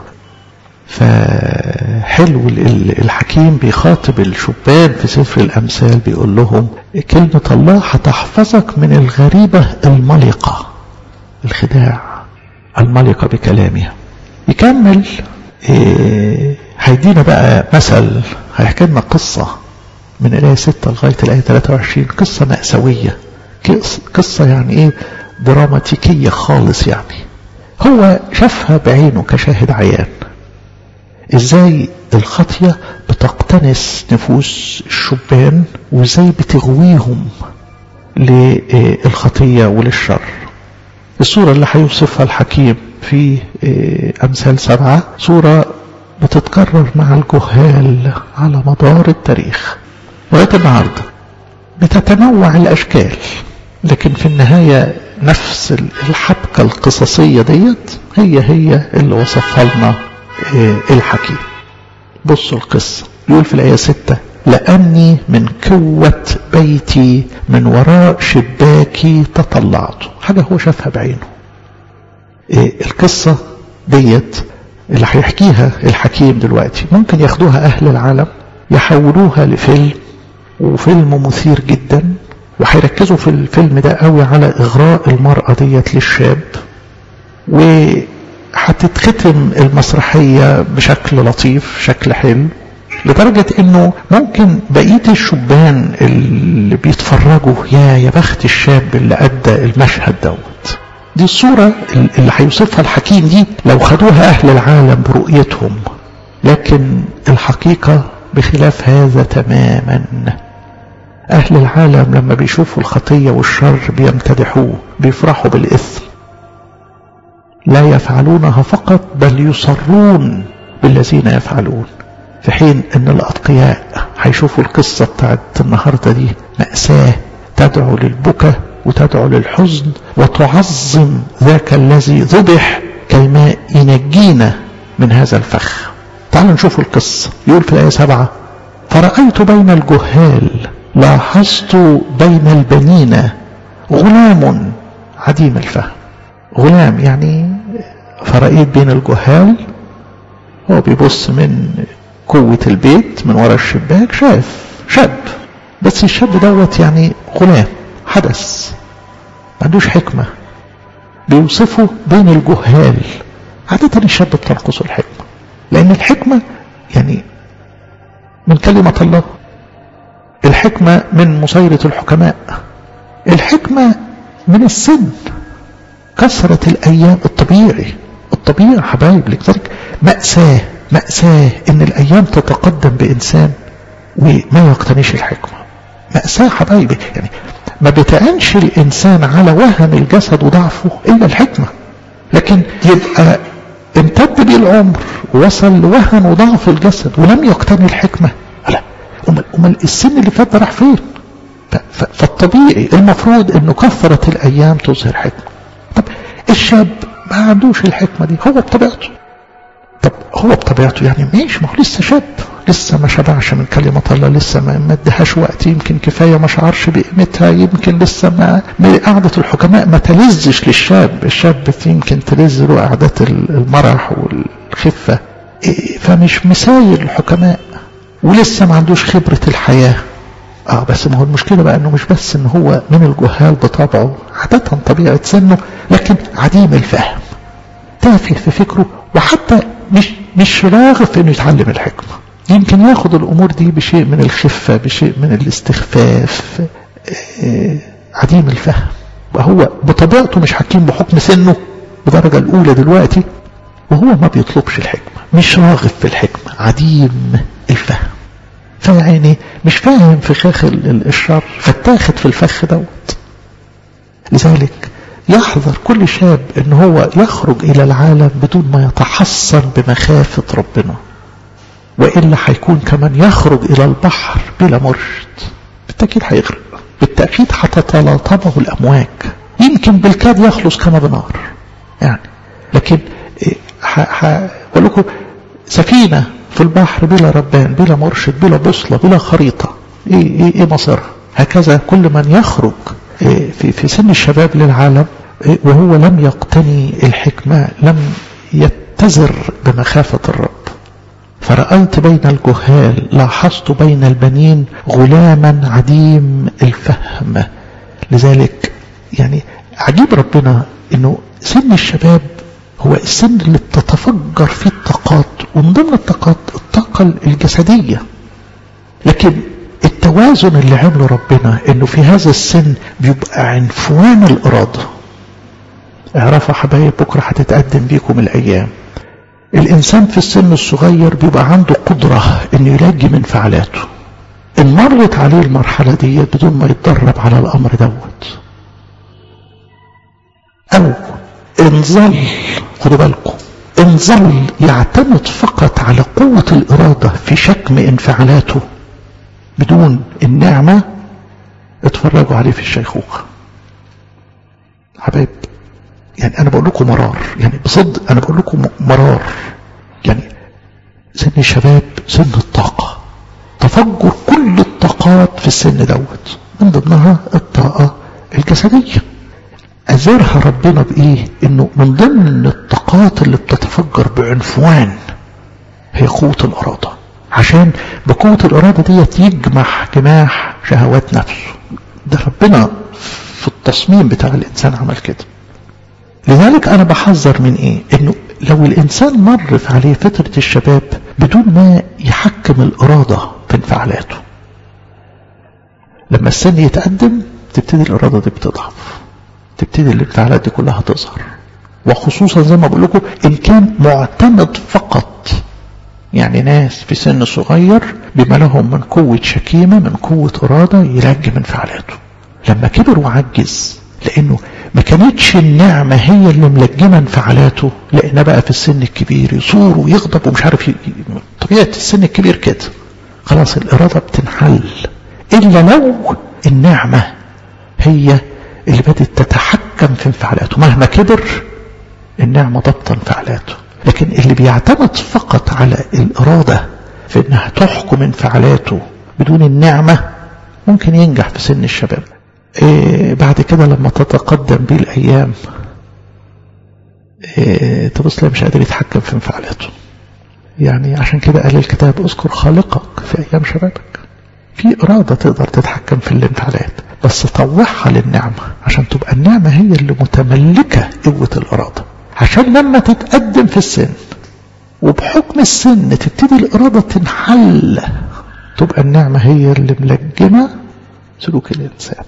فحلو الحكيم بيخاطب الشبان في سفر الأمثال بيقول لهم كلمة الله هتحفظك من الغريبة الملقة الخداع الملقة بكلامها يكمل إيه هيدينا بقى مثل هيحكي لنا قصة من الآية 6 لغاية الآية 23 قصة مأساوية قصة يعني إيه دراماتيكية خالص يعني هو شافها بعينه كشاهد عيان ازاي الخطية بتقتنس نفوس الشبان وازاي بتغويهم للخطية وللشر الصورة اللي هيوصفها الحكيم في أمثال سبعة صورة بتتكرر مع الجهال على مدار التاريخ لغاية النهاردة بتتنوع الأشكال لكن في النهاية نفس الحبكة القصصية ديت هي هي اللي وصفها لنا الحكيم بصوا القصة يقول في الآية ستة لأني من قوة بيتي من وراء شباكي تطلعت حاجة هو شافها بعينه إيه القصة ديت اللي هيحكيها الحكيم دلوقتي ممكن ياخدوها أهل العالم يحولوها لفيلم وفيلم مثير جدا وهيركزوا في الفيلم ده قوي على إغراء المرأة ديت للشاب وهتتختم المسرحية بشكل لطيف شكل حلو لدرجة انه ممكن بقية الشبان اللي بيتفرجوا يا يا بخت الشاب اللي ادى المشهد دوت دي الصورة اللي هيوصفها الحكيم دي لو خدوها اهل العالم برؤيتهم لكن الحقيقة بخلاف هذا تماما اهل العالم لما بيشوفوا الخطية والشر بيمتدحوه بيفرحوا بالاثم لا يفعلونها فقط بل يصرون بالذين يفعلون في حين ان الاتقياء هيشوفوا القصة بتاعت النهاردة دي مأساة تدعو للبكاء وتدعو للحزن وتعظم ذاك الذي ذبح كيما ينجينا من هذا الفخ تعالوا نشوف القصة يقول في الآية سبعة فرأيت بين الجهال لاحظت بين البنين غلام عديم الفهم غلام يعني فرأيت بين الجهال هو بيبص من قوة البيت من ورا الشباك شاف شاب بس الشاب دوت يعني غلام حدث ما عندوش حكمة بيوصفه بين الجهال عادة الشاب بتنقصه الحكمة لأن الحكمة يعني من كلمة الله الحكمة من مصيرة الحكماء الحكمة من السن كثرة الأيام الطبيعي الطبيعي حبايب لذلك مأساة مأساة إن الأيام تتقدم بإنسان وما يقتنيش الحكمة مأساة حبايبي يعني ما بتأنش الإنسان على وهن الجسد وضعفه إلا الحكمة لكن يبقى امتد بيه العمر ووصل لوهن وضعف الجسد ولم يقتني الحكمة لا أمال, أمال السن اللي فات ده راح فين فالطبيعي المفروض انه كثرة الايام تظهر حكمة طب الشاب ما عندوش الحكمة دي هو بطبيعته طب هو بطبيعته يعني ماشي ما هو لسه شاب لسه ما شبعش من كلمة الله لسه ما ما ادهاش وقت يمكن كفاية ما شعرش بقيمتها يمكن لسه ما, ما قعدة الحكماء ما تلزش للشاب الشاب يمكن تلز له قعدات المرح والخفة فمش مساير الحكماء ولسه ما عندوش خبرة الحياة اه بس ما هو المشكلة بقى انه مش بس ان هو من الجهال بطبعه عادة طبيعة سنه لكن عديم الفهم تافه في فكره وحتى مش مش راغب في انه يتعلم الحكمة يمكن ياخد الامور دي بشيء من الخفة بشيء من الاستخفاف آه عديم الفهم وهو بطبيعته مش حكيم بحكم سنه بدرجة الاولى دلوقتي وهو ما بيطلبش الحكمة مش راغب في الحكمة عديم الفهم فيعني مش فاهم فخاخ الشر فاتاخد في الفخ دوت لذلك يحذر كل شاب ان هو يخرج الى العالم بدون ما يتحصن بمخافة ربنا وإلا هيكون كمان يخرج إلى البحر بلا مرشد بالتأكيد هيغرق بالتأكيد هتتلاطمه الأمواج يمكن بالكاد يخلص كما بنار يعني لكن هقول لكم سفينة في البحر بلا ربان بلا مرشد بلا بوصلة بلا خريطة ايه ايه ايه مصيرها هكذا كل من يخرج إيه في في سن الشباب للعالم إيه وهو لم يقتني الحكمة لم يتزر بمخافة الرب فرأيت بين الجهال لاحظت بين البنين غلاما عديم الفهم لذلك يعني عجيب ربنا انه سن الشباب هو السن اللي بتتفجر فيه الطاقات ومن ضمن الطاقات الطاقة الجسدية لكن التوازن اللي عمله ربنا انه في هذا السن بيبقى عنفوان الارادة اعرفوا حبايب بكرة هتتقدم بيكم الايام الانسان في السن الصغير بيبقى عنده قدرة انه يلاقي من فعلاته ان مرت عليه المرحلة دي بدون ما يتدرب على الامر دوت او ان ظل خدوا بالكم ان ظل يعتمد فقط على قوة الارادة في شكم انفعالاته بدون النعمة اتفرجوا عليه في الشيخوخة حبايب يعني انا بقول لكم مرار يعني بصدق انا بقول لكم مرار يعني سن الشباب سن الطاقة تفجر كل السن دوت من ضمنها الطاقة الجسدية أزرها ربنا بإيه إنه من ضمن الطاقات اللي بتتفجر بعنفوان هي قوة الإرادة عشان بقوة الإرادة ديت يجمح جماح شهوات نفسه ده ربنا في التصميم بتاع الإنسان عمل كده لذلك أنا بحذر من إيه إنه لو الإنسان مرت عليه فترة الشباب بدون ما يحكم الإرادة في انفعالاته لما السن يتقدم تبتدي الإرادة دي بتضعف تبتدي الانفعالات دي كلها تظهر وخصوصا زي ما بقول لكم إن كان معتمد فقط يعني ناس في سن صغير بما لهم من قوة شكيمة من قوة إرادة يلجم انفعالاته لما كبر وعجز لأنه ما كانتش النعمة هي اللي ملجمة انفعالاته لأنه بقى في السن الكبير يصور ويغضب ومش عارف ي... طبيعة السن الكبير كده خلاص الإرادة بتنحل إلا لو النعمة هي اللي بدأت تتحكم في انفعالاته مهما كبر النعمة ضبط انفعالاته لكن اللي بيعتمد فقط على الإرادة في إنها تحكم انفعالاته بدون النعمة ممكن ينجح في سن الشباب إيه بعد كده لما تتقدم بيه الأيام إيه تبص مش قادر يتحكم في انفعالاته يعني عشان كده قال الكتاب اذكر خالقك في أيام شبابك في إرادة تقدر تتحكم في الانفعالات بس طوعها للنعمة عشان تبقى النعمة هي اللي متملكة قوة الإرادة عشان لما تتقدم في السن وبحكم السن تبتدي الإرادة تنحل تبقى النعمة هي اللي ملجمة سلوك الإنسان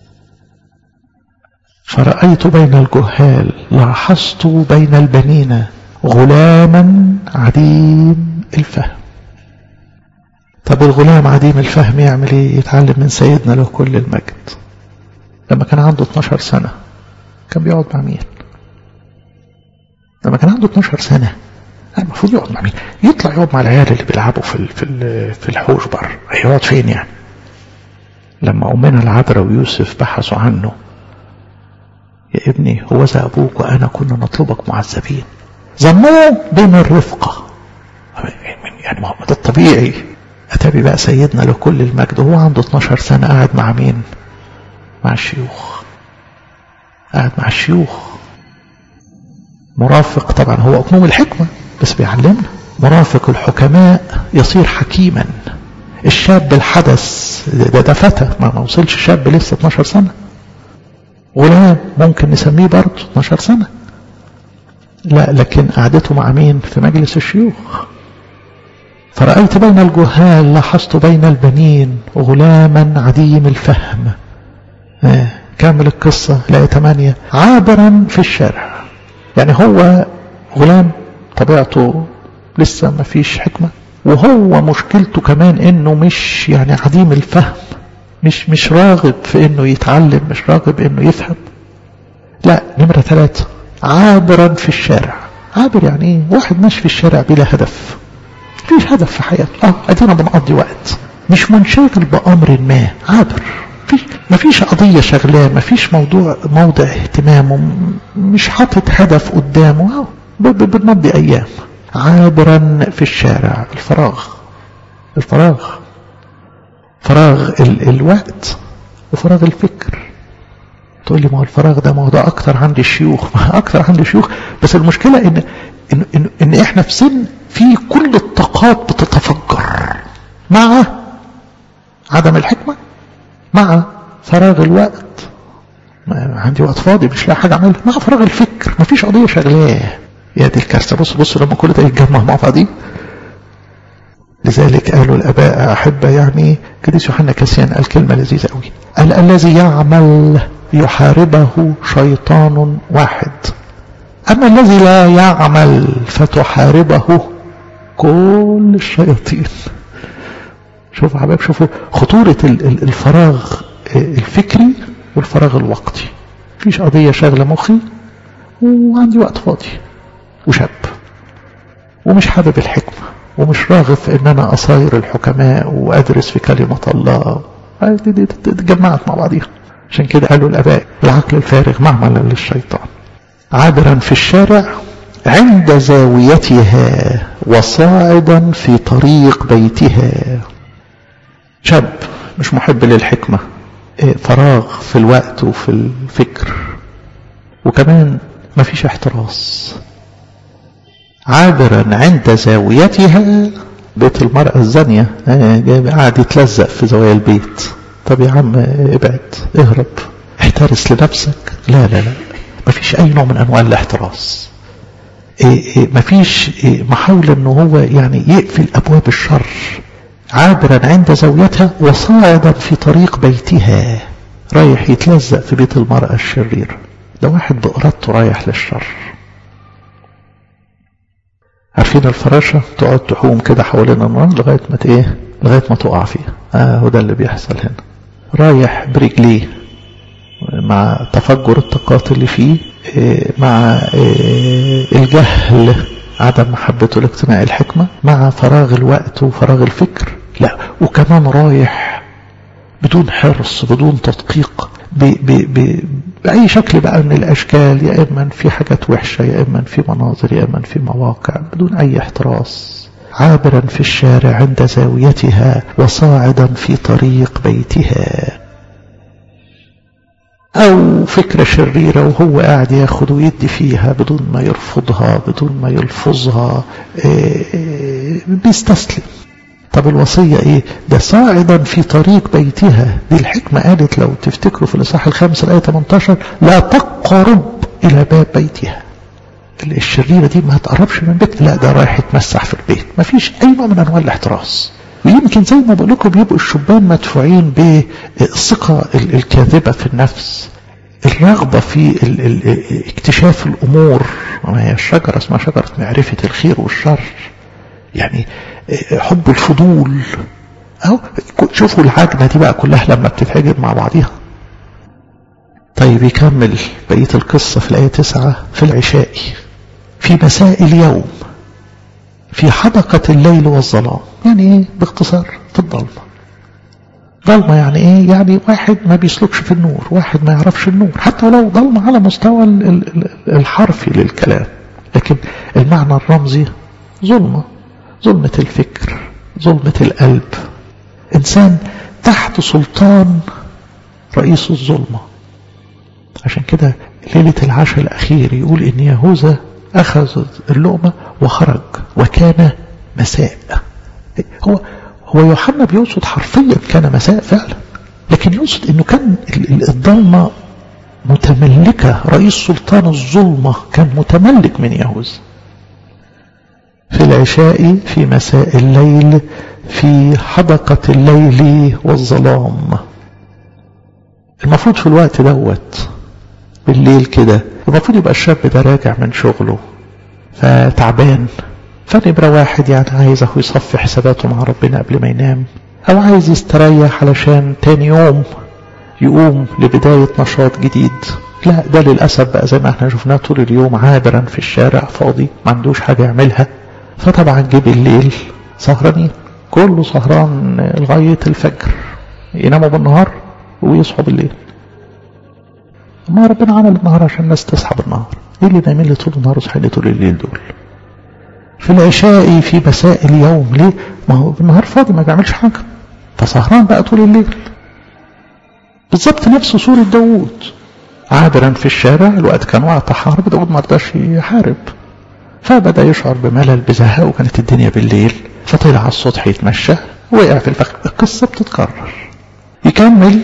فرأيت بين الجهال لاحظت بين البنين غلاما عديم الفهم طب الغلام عديم الفهم يعمل ايه يتعلم من سيدنا له كل المجد لما كان عنده 12 سنة كان بيقعد مع مين لما كان عنده 12 سنة المفروض يقعد مع مين يطلع يقعد مع العيال اللي بيلعبوا في في في الحوش بره هيقعد فين يعني لما أمنا العذراء ويوسف بحثوا عنه يا ابني هو ذا أبوك وأنا كنا نطلبك معذبين ظنوه بين الرفقة يعني ما ده الطبيعي أتابي بقى سيدنا لكل المجد وهو عنده 12 سنة قاعد مع مين مع الشيوخ قاعد مع الشيوخ مرافق طبعا هو أقنوم الحكمة بس بيعلمنا مرافق الحكماء يصير حكيما الشاب الحدث ده, ده فتى ما وصلش شاب لسه 12 سنة غلام ممكن نسميه برضه 12 سنة لا لكن قعدته مع مين في مجلس الشيوخ فرأيت بين الجهال لاحظت بين البنين غلاما عديم الفهم آه. كامل القصة لا ثمانية عابرا في الشارع يعني هو غلام طبيعته لسه ما فيش حكمة وهو مشكلته كمان انه مش يعني عديم الفهم مش مش راغب في انه يتعلم مش راغب انه يفهم لا نمرة ثلاثة عابرا في الشارع عابر يعني ايه واحد ماشي في الشارع بلا هدف مفيش هدف في حياته اه ادينا بنقضي وقت مش منشغل بامر ما عابر مفيش مفيش قضية شغلاه مفيش موضوع موضع اهتمامه مش حاطط هدف قدامه بنقضي ايام عابرا في الشارع الفراغ الفراغ فراغ ال الوقت وفراغ الفكر تقول لي ما هو الفراغ ده ما هو ده اكتر عند الشيوخ ما اكتر عند الشيوخ بس المشكلة ان ان, إن, إن احنا في سن في كل الطاقات بتتفجر مع عدم الحكمة مع فراغ الوقت عندي وقت فاضي مش لاقي حاجة اعملها مع فراغ الفكر مفيش قضية شغلاه يا دي الكارثة بص بص لما كل ده يتجمع مع بعضيه لذلك قالوا الآباء أحبة يعني قديس يوحنا كاسيان قال كلمة لذيذة قوي قال الذي يعمل يحاربه شيطان واحد أما الذي لا يعمل فتحاربه كل الشياطين شوفوا حبايب شوفوا خطورة الفراغ الفكري والفراغ الوقتي مفيش قضية شاغلة مخي وعندي وقت فاضي وشاب ومش حابب الحكمة ومش راغب في ان انا اصاير الحكماء وادرس في كلمة الله دي دي اتجمعت مع بعضيها عشان كده قالوا الاباء العقل الفارغ معملا للشيطان عابرا في الشارع عند زاويتها وصاعدا في طريق بيتها شاب مش محب للحكمة فراغ في الوقت وفي الفكر وكمان مفيش احتراس عابرا عند زاويتها بيت المرأة الزانية قاعد يتلزق في زوايا البيت طب يا عم ابعد اهرب احترس لنفسك لا لا لا مفيش اي نوع من انواع الاحتراس مفيش محاولة ان هو يعني يقفل ابواب الشر عابرا عند زوجتها وصاعدا في طريق بيتها رايح يتلزق في بيت المرأة الشريرة ده واحد بإرادته رايح للشر عارفين الفراشة تقعد تحوم كده حوالين النار لغاية ما ايه لغاية ما تقع فيها اه هو ده اللي بيحصل هنا رايح برجليه مع تفجر الطاقات اللي فيه مع الجهل عدم محبته لاقتناء الحكمة مع فراغ الوقت وفراغ الفكر لا وكمان رايح بدون حرص بدون تدقيق ب ب ب بأي شكل بقى من الأشكال يا إما في حاجات وحشة يا إما في مناظر يا إما في مواقع بدون أي احتراس عابرا في الشارع عند زاويتها وصاعدا في طريق بيتها أو فكرة شريرة وهو قاعد ياخد ويدي فيها بدون ما يرفضها بدون ما يلفظها بيستسلم طب الوصية ايه ده صاعدا في طريق بيتها دي الحكمة قالت لو تفتكروا في الإصحاح الخامس الآية 18 لا تقرب إلى باب بيتها الشريرة دي ما هتقربش من بيت لا ده رايح يتمسح في البيت ما فيش أي نوع من أنواع الاحتراس ويمكن زي ما بقول لكم بيبقوا الشبان مدفوعين بالثقة الكاذبة في النفس الرغبة في ال ال اكتشاف الأمور ما هي الشجرة اسمها شجرة معرفة الخير والشر يعني حب الفضول أو شوفوا العجنة دي بقى كلها لما بتتحجر مع بعضها طيب يكمل بقية القصة في الآية تسعة في العشاء في مساء اليوم في حدقة الليل والظلام يعني ايه باختصار في الضلمة ضلمة يعني ايه يعني واحد ما بيسلكش في النور واحد ما يعرفش النور حتى لو ضلمة على مستوى الحرفي للكلام لكن المعنى الرمزي ظلمة ظلمة الفكر ظلمة القلب إنسان تحت سلطان رئيس الظلمة عشان كده ليلة العشاء الأخير يقول إن يهوذا أخذ اللقمة وخرج وكان مساء هو هو يوحنا بيقصد حرفيا كان مساء فعلا لكن يقصد انه كان الضلمة متملكة رئيس سلطان الظلمة كان متملك من يهوذا في العشاء في مساء الليل في حدقة الليل والظلام المفروض في الوقت دوت بالليل كده المفروض يبقى الشاب ده راجع من شغله فتعبان فنبرة واحد يعني عايز اهو يصفي حساباته مع ربنا قبل ما ينام او عايز يستريح علشان تاني يوم يقوم لبداية نشاط جديد لا ده للأسف بقى زي ما احنا شفناه طول اليوم عابرا في الشارع فاضي ما عندوش حاجة يعملها فطبعا جه بالليل سهرانين كله سهران لغاية الفجر يناموا بالنهار ويصحوا بالليل ما ربنا عمل النهار عشان الناس تصحى بالنهار ايه اللي نايمين لي طول النهار وصحي لي طول الليل دول في العشاء في مساء اليوم ليه ما هو بالنهار فاضي ما بيعملش حاجة فسهران بقى طول الليل بالظبط نفس صورة داوود عابرا في الشارع الوقت كان وقت حرب داود ما رضاش يحارب فبدأ يشعر بملل بزهق وكانت الدنيا بالليل فطلع على السطح يتمشى وقع في الفخ القصة بتتكرر يكمل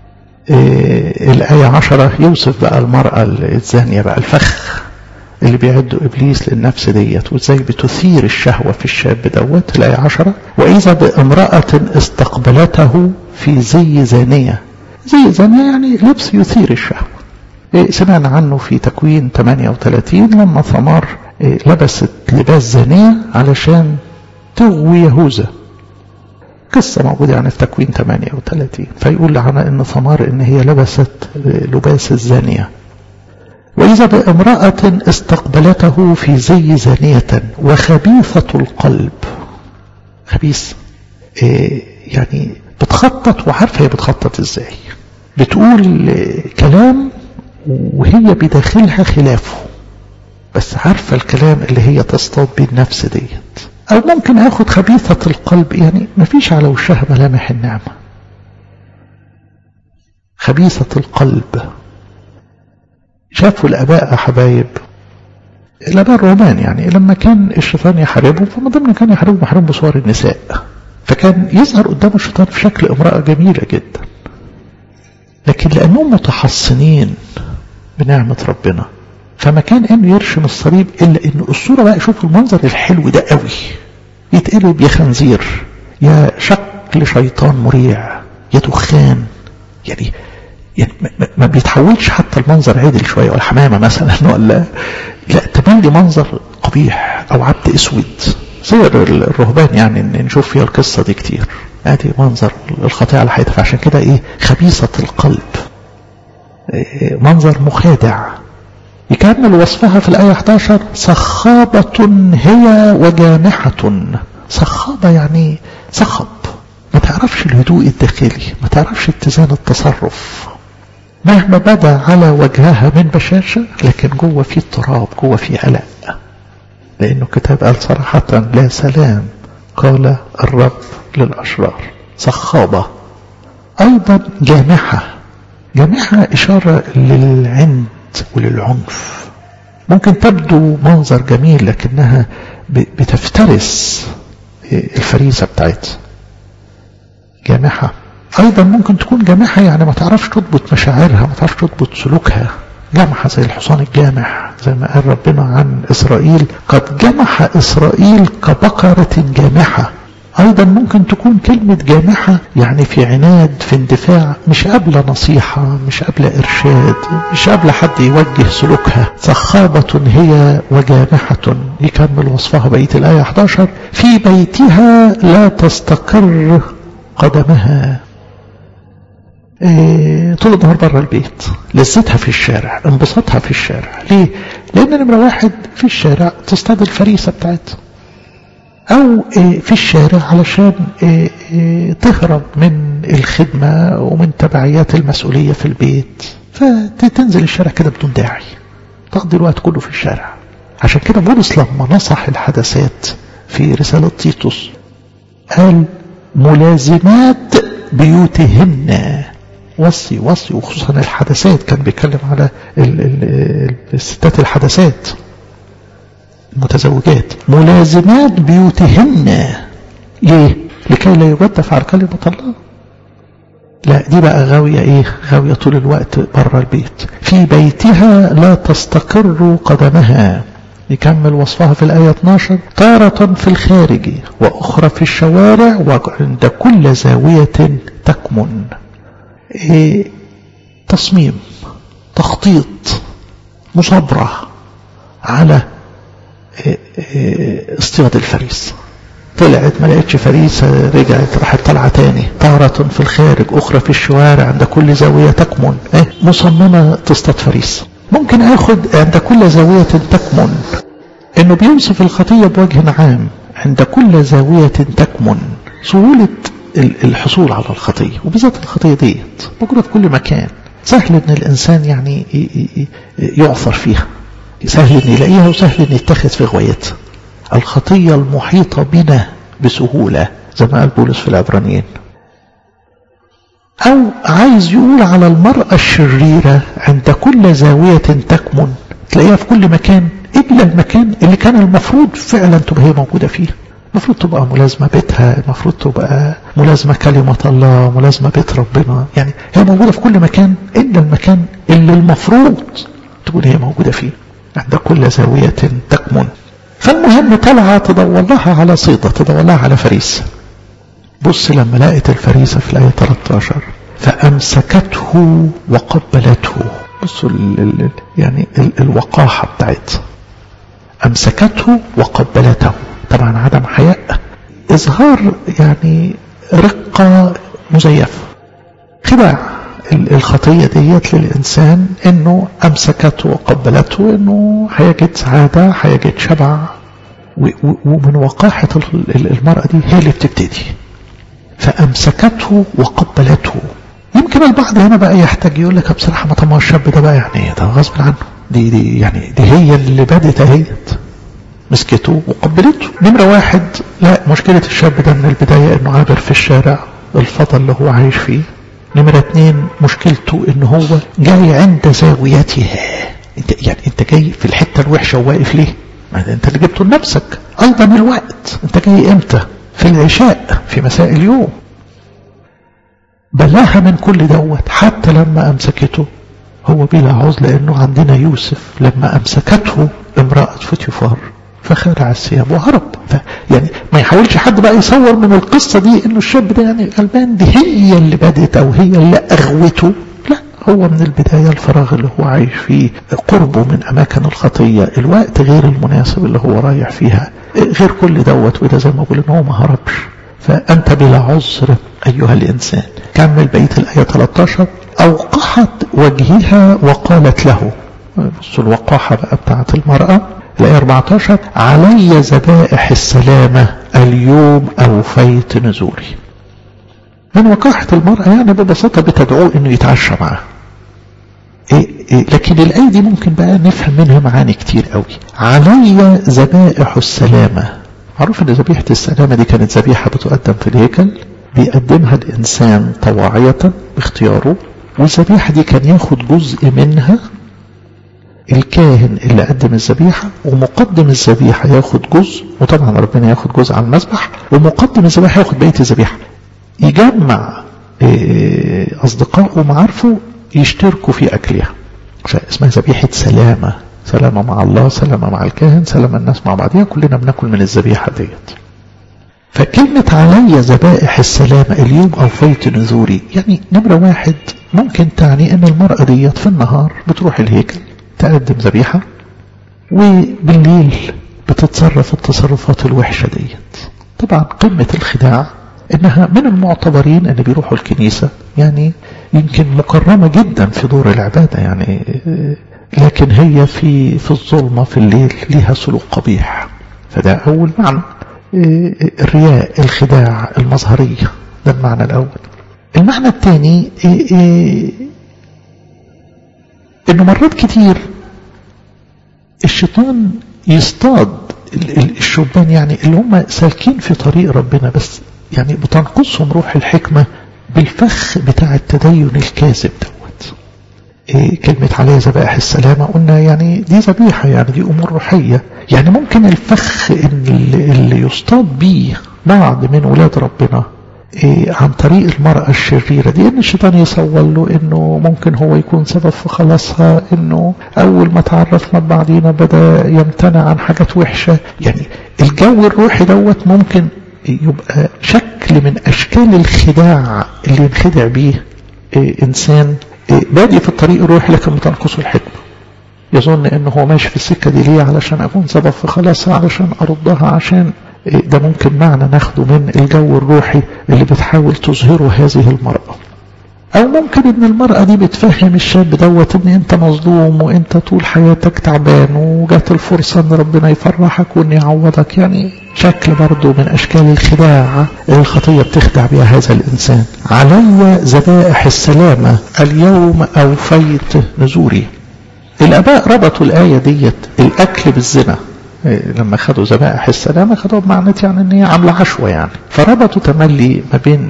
إيه الآية عشرة يوصف بقى المرأة الزانية بقى الفخ اللي بيعده إبليس للنفس ديت وإزاي بتثير الشهوة في الشاب دوت الآية عشرة وإذا بامرأة استقبلته في زي زانية زي زانية يعني لبس يثير الشهوة إيه سمعنا عنه في تكوين 38 لما ثمار إيه لبست لباس زانية علشان تغوي يهوذا قصة موجودة يعني في تكوين 38 فيقول عنها ان ثمار ان هي لبست لباس الزانية وإذا بامرأة استقبلته في زي زانية وخبيثة القلب خبيث إيه يعني بتخطط وعارفة هي بتخطط ازاي بتقول كلام وهي بداخلها خلافه بس عارفة الكلام اللي هي تصطاد بيه النفس ديت أو ممكن أخد خبيثة القلب يعني مفيش على وشها ملامح النعمة خبيثة القلب شافوا الآباء حبايب الآباء الرومان يعني لما كان الشيطان يحاربهم فمن ضمن كان يحاربهم يحاربهم بصور النساء فكان يظهر قدام الشيطان في شكل امرأة جميلة جدا لكن لأنهم متحصنين بنعمة ربنا فما كان انه يرشم الصليب الا ان الصوره بقى شوفوا المنظر الحلو ده قوي يتقلب يا خنزير يا شكل شيطان مريع يا دخان يعني يعني ما بيتحولش حتى المنظر عدل شويه ولا حمامه مثلا ولا لا تبين منظر قبيح او عبد اسود صور الرهبان يعني ان نشوف فيها القصه دي كتير ادي منظر الخطيئه على حياتها فعشان كده ايه خبيثه القلب إيه منظر مخادع يكمل وصفها في الآية 11 صخابة هي وجامحة صخابة يعني صخب ما تعرفش الهدوء الداخلي ما تعرفش اتزان التصرف مهما بدا على وجهها من بشاشة لكن جوه في اضطراب جوه في قلق لأنه الكتاب قال صراحة لا سلام قال الرب للأشرار صخابة أيضا جامحة جامحة إشارة للعند وللعنف ممكن تبدو منظر جميل لكنها بتفترس الفريسة بتاعتها جامحة أيضا ممكن تكون جامحة يعني ما تعرفش تضبط مشاعرها ما تعرفش تضبط سلوكها جامحة زي الحصان الجامح زي ما قال ربنا عن إسرائيل قد جمح إسرائيل كبقرة جامحة أيضا ممكن تكون كلمة جامحة يعني في عناد في اندفاع مش قبل نصيحة مش قبل إرشاد مش قبل حد يوجه سلوكها صخابة هي وجامحة يكمل وصفها بيت الآية 11 في بيتها لا تستقر قدمها إيه طول النهار بره البيت لذتها في الشارع انبساطها في الشارع ليه؟ لأن نمرة واحد في الشارع تصطاد الفريسة بتاعتها أو في الشارع علشان تهرب من الخدمة ومن تبعيات المسؤولية في البيت فتنزل الشارع كده بدون داعي تقضي الوقت كله في الشارع عشان كده بولس لما نصح الحدثات في رسالة تيتوس قال ملازمات بيوتهن وصي وصي وخصوصا الحدثات كان بيتكلم على الستات الحدثات المتزوجات ملازمات بيوتهن ليه لكي لا يجدف على كلمة الله لا دي بقى غاوية ايه غاوية طول الوقت بره البيت في بيتها لا تستقر قدمها يكمل وصفها في الآية 12 تارة في الخارج وأخرى في الشوارع وعند كل زاوية تكمن إيه تصميم تخطيط مصبرة على اصطياد الفريس طلعت ما لقيتش فريسة رجعت راحت طالعة تاني طارة في الخارج أخرى في الشوارع عند كل زاوية تكمن إيه؟ مصممة تصطاد فريس ممكن أخد عند كل زاوية تكمن إنه بيوصف الخطية بوجه عام عند كل زاوية تكمن سهولة الحصول على الخطية وبالذات الخطية ديت موجودة في كل مكان سهل إن الإنسان يعني يعثر فيها سهل ان يلاقيها وسهل ان يتخذ في غوايتها الخطية المحيطة بنا بسهولة زي ما قال بولس في العبرانيين او عايز يقول على المرأة الشريرة عند كل زاوية تكمن تلاقيها في كل مكان الا المكان اللي كان المفروض فعلا تبقى هي موجودة فيه المفروض تبقى ملازمة بيتها المفروض تبقى ملازمة كلمة الله ملازمة بيت ربنا يعني هي موجودة في كل مكان إلا المكان اللي المفروض تكون هي موجودة فيه عند كل زاوية تكمن فالمهم طلع تدور لها على صيدة تدور لها على فريسة بص لما لقت الفريسة في الآية 13 فأمسكته وقبلته بصوا ال ال يعني ال الوقاحة بتاعتها أمسكته وقبلته طبعا عدم حياء إظهار يعني رقة مزيفة خداع الخطية ديت للإنسان إنه أمسكته وقبلته إنه هيجد سعادة هيجد شبع ومن وقاحة المرأة دي هي اللي بتبتدي فأمسكته وقبلته يمكن البعض هنا بقى يحتاج يقول لك بصراحة ما طب الشاب ده بقى يعني ده غصب عنه دي دي يعني دي هي اللي بدت اهيت مسكته وقبلته نمرة واحد لا مشكلة الشاب ده من البداية انه عابر في الشارع الفضل اللي هو عايش فيه نمرة اتنين مشكلته ان هو جاي عند زاويتها انت يعني انت جاي في الحتة الوحشة وواقف ليه ما انت اللي جبته لنفسك ايضا الوقت انت جاي امتى في العشاء في مساء اليوم بلاها من كل دوت حتى لما امسكته هو بلا عذر لانه عندنا يوسف لما امسكته امرأة فوتيفار فخلع الثياب وهرب يعني ما يحاولش حد بقى يصور من القصة دي انه الشاب ده يعني غلبان دي هي اللي بدت او هي اللي اغوته لا هو من البداية الفراغ اللي هو عايش فيه قربه من اماكن الخطية الوقت غير المناسب اللي هو رايح فيها غير كل دوت وده زي ما بقول ان هو ما هربش فانت بلا عذر ايها الانسان كمل بقية الاية 13 اوقحت وجهها وقالت له بصوا الوقاحة بقى بتاعت المرأة الآية 14 علي ذبائح السلامة اليوم أوفيت نزوري من وقاحة المرأة يعني ببساطة بتدعوه انه يتعشى معها إيه إيه لكن الآية دي ممكن بقى نفهم منها معاني كتير قوي علي ذبائح السلامة معروف ان ذبيحة السلامة دي كانت ذبيحة بتقدم في الهيكل بيقدمها الإنسان طواعية باختياره والذبيحة دي كان ياخد جزء منها الكاهن اللي قدم الذبيحة ومقدم الذبيحة ياخد جزء وطبعا ربنا ياخد جزء على المذبح ومقدم الذبيحة ياخد بقية الذبيحة يجمع أصدقائه ومعارفه يشتركوا في أكلها اسمها ذبيحة سلامة سلامة مع الله سلامة مع الكاهن سلامة الناس مع بعضها كلنا بناكل من الذبيحة ديت فكلمة علي ذبائح السلامة اليوم أوفيت نذوري يعني نمرة واحد ممكن تعني أن المرأة ديت في النهار بتروح الهيكل تقدم ذبيحة وبالليل بتتصرف التصرفات الوحشة ديت طبعا قمة الخداع انها من المعتبرين اللي بيروحوا الكنيسة يعني يمكن مكرمة جدا في دور العبادة يعني لكن هي في في الظلمة في الليل ليها سلوك قبيح فده أول معنى الرياء الخداع المظهرية ده المعنى الأول المعنى الثاني انه مرات كتير الشيطان يصطاد الشبان يعني اللي هم سالكين في طريق ربنا بس يعني بتنقصهم روح الحكمة بالفخ بتاع التدين الكاذب دوت إيه كلمة عليه ذبائح السلامة قلنا يعني دي ذبيحة يعني دي أمور روحية يعني ممكن الفخ اللي, اللي يصطاد بيه بعض من ولاد ربنا إيه عن طريق المرأة الشريرة دي ان الشيطان يصور له انه ممكن هو يكون سبب في خلاصها انه اول ما تعرفنا ببعضينا بدا يمتنع عن حاجات وحشة يعني الجو الروحي دوت ممكن يبقى شكل من اشكال الخداع اللي ينخدع بيه إيه انسان إيه بادي في الطريق الروحي لكن بتنقصه الحكمة يظن انه هو ماشي في السكة دي ليه علشان اكون سبب في خلاصها علشان ارضها عشان ده ممكن معنى ناخده من الجو الروحي اللي بتحاول تظهره هذه المرأة او ممكن ان المرأة دي بتفهم الشاب دوت ان انت مظلوم وانت طول حياتك تعبان وجات الفرصة ان ربنا يفرحك وان يعوضك يعني شكل برضو من اشكال الخداع الخطية بتخدع بها هذا الانسان علي ذبائح السلامة اليوم اوفيت نزوري الاباء ربطوا الاية ديت الاكل بالزنا لما خدوا ذبائح السلامة خدوا بمعنى يعني ان هي عاملة عشوة يعني فربطوا تملي ما بين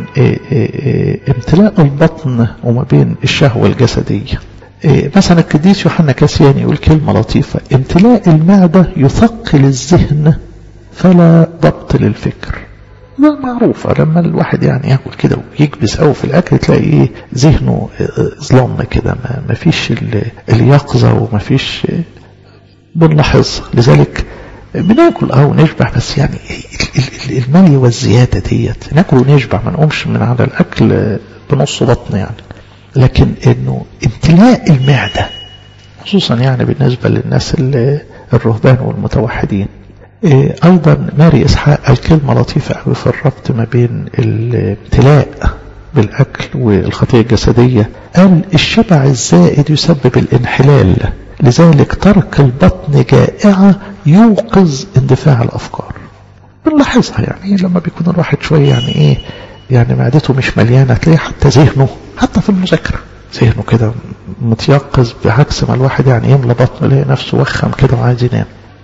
امتلاء البطن وما بين الشهوة الجسدية مثلا القديس يوحنا كاسيان يقول كلمة لطيفة امتلاء المعدة يثقل الذهن فلا ضبط للفكر ده معروفة لما الواحد يعني ياكل كده ويكبس قوي في الأكل تلاقي ايه ذهنه ظلم كده ما فيش اليقظة وما فيش بنلاحظ لذلك بناكل اه ونشبع بس يعني الملي والزيادة ديت ناكل ونشبع ما نقومش من على الأكل بنص بطن يعني لكن انه امتلاء المعدة خصوصا يعني بالنسبة للناس الرهبان والمتوحدين ايضا ماري اسحاق قال كلمة لطيفة قوي في الربط ما بين الامتلاء بالاكل والخطية الجسدية قال الشبع الزائد يسبب الانحلال لذلك ترك البطن جائعة يوقظ اندفاع الأفكار بنلاحظها يعني لما بيكون الواحد شوية يعني ايه يعني معدته مش مليانة تلاقيه حتى ذهنه حتى في المذاكرة ذهنه كده متيقظ بعكس ما الواحد يعني يملى بطنه يلاقي نفسه وخم كده وعايز ينام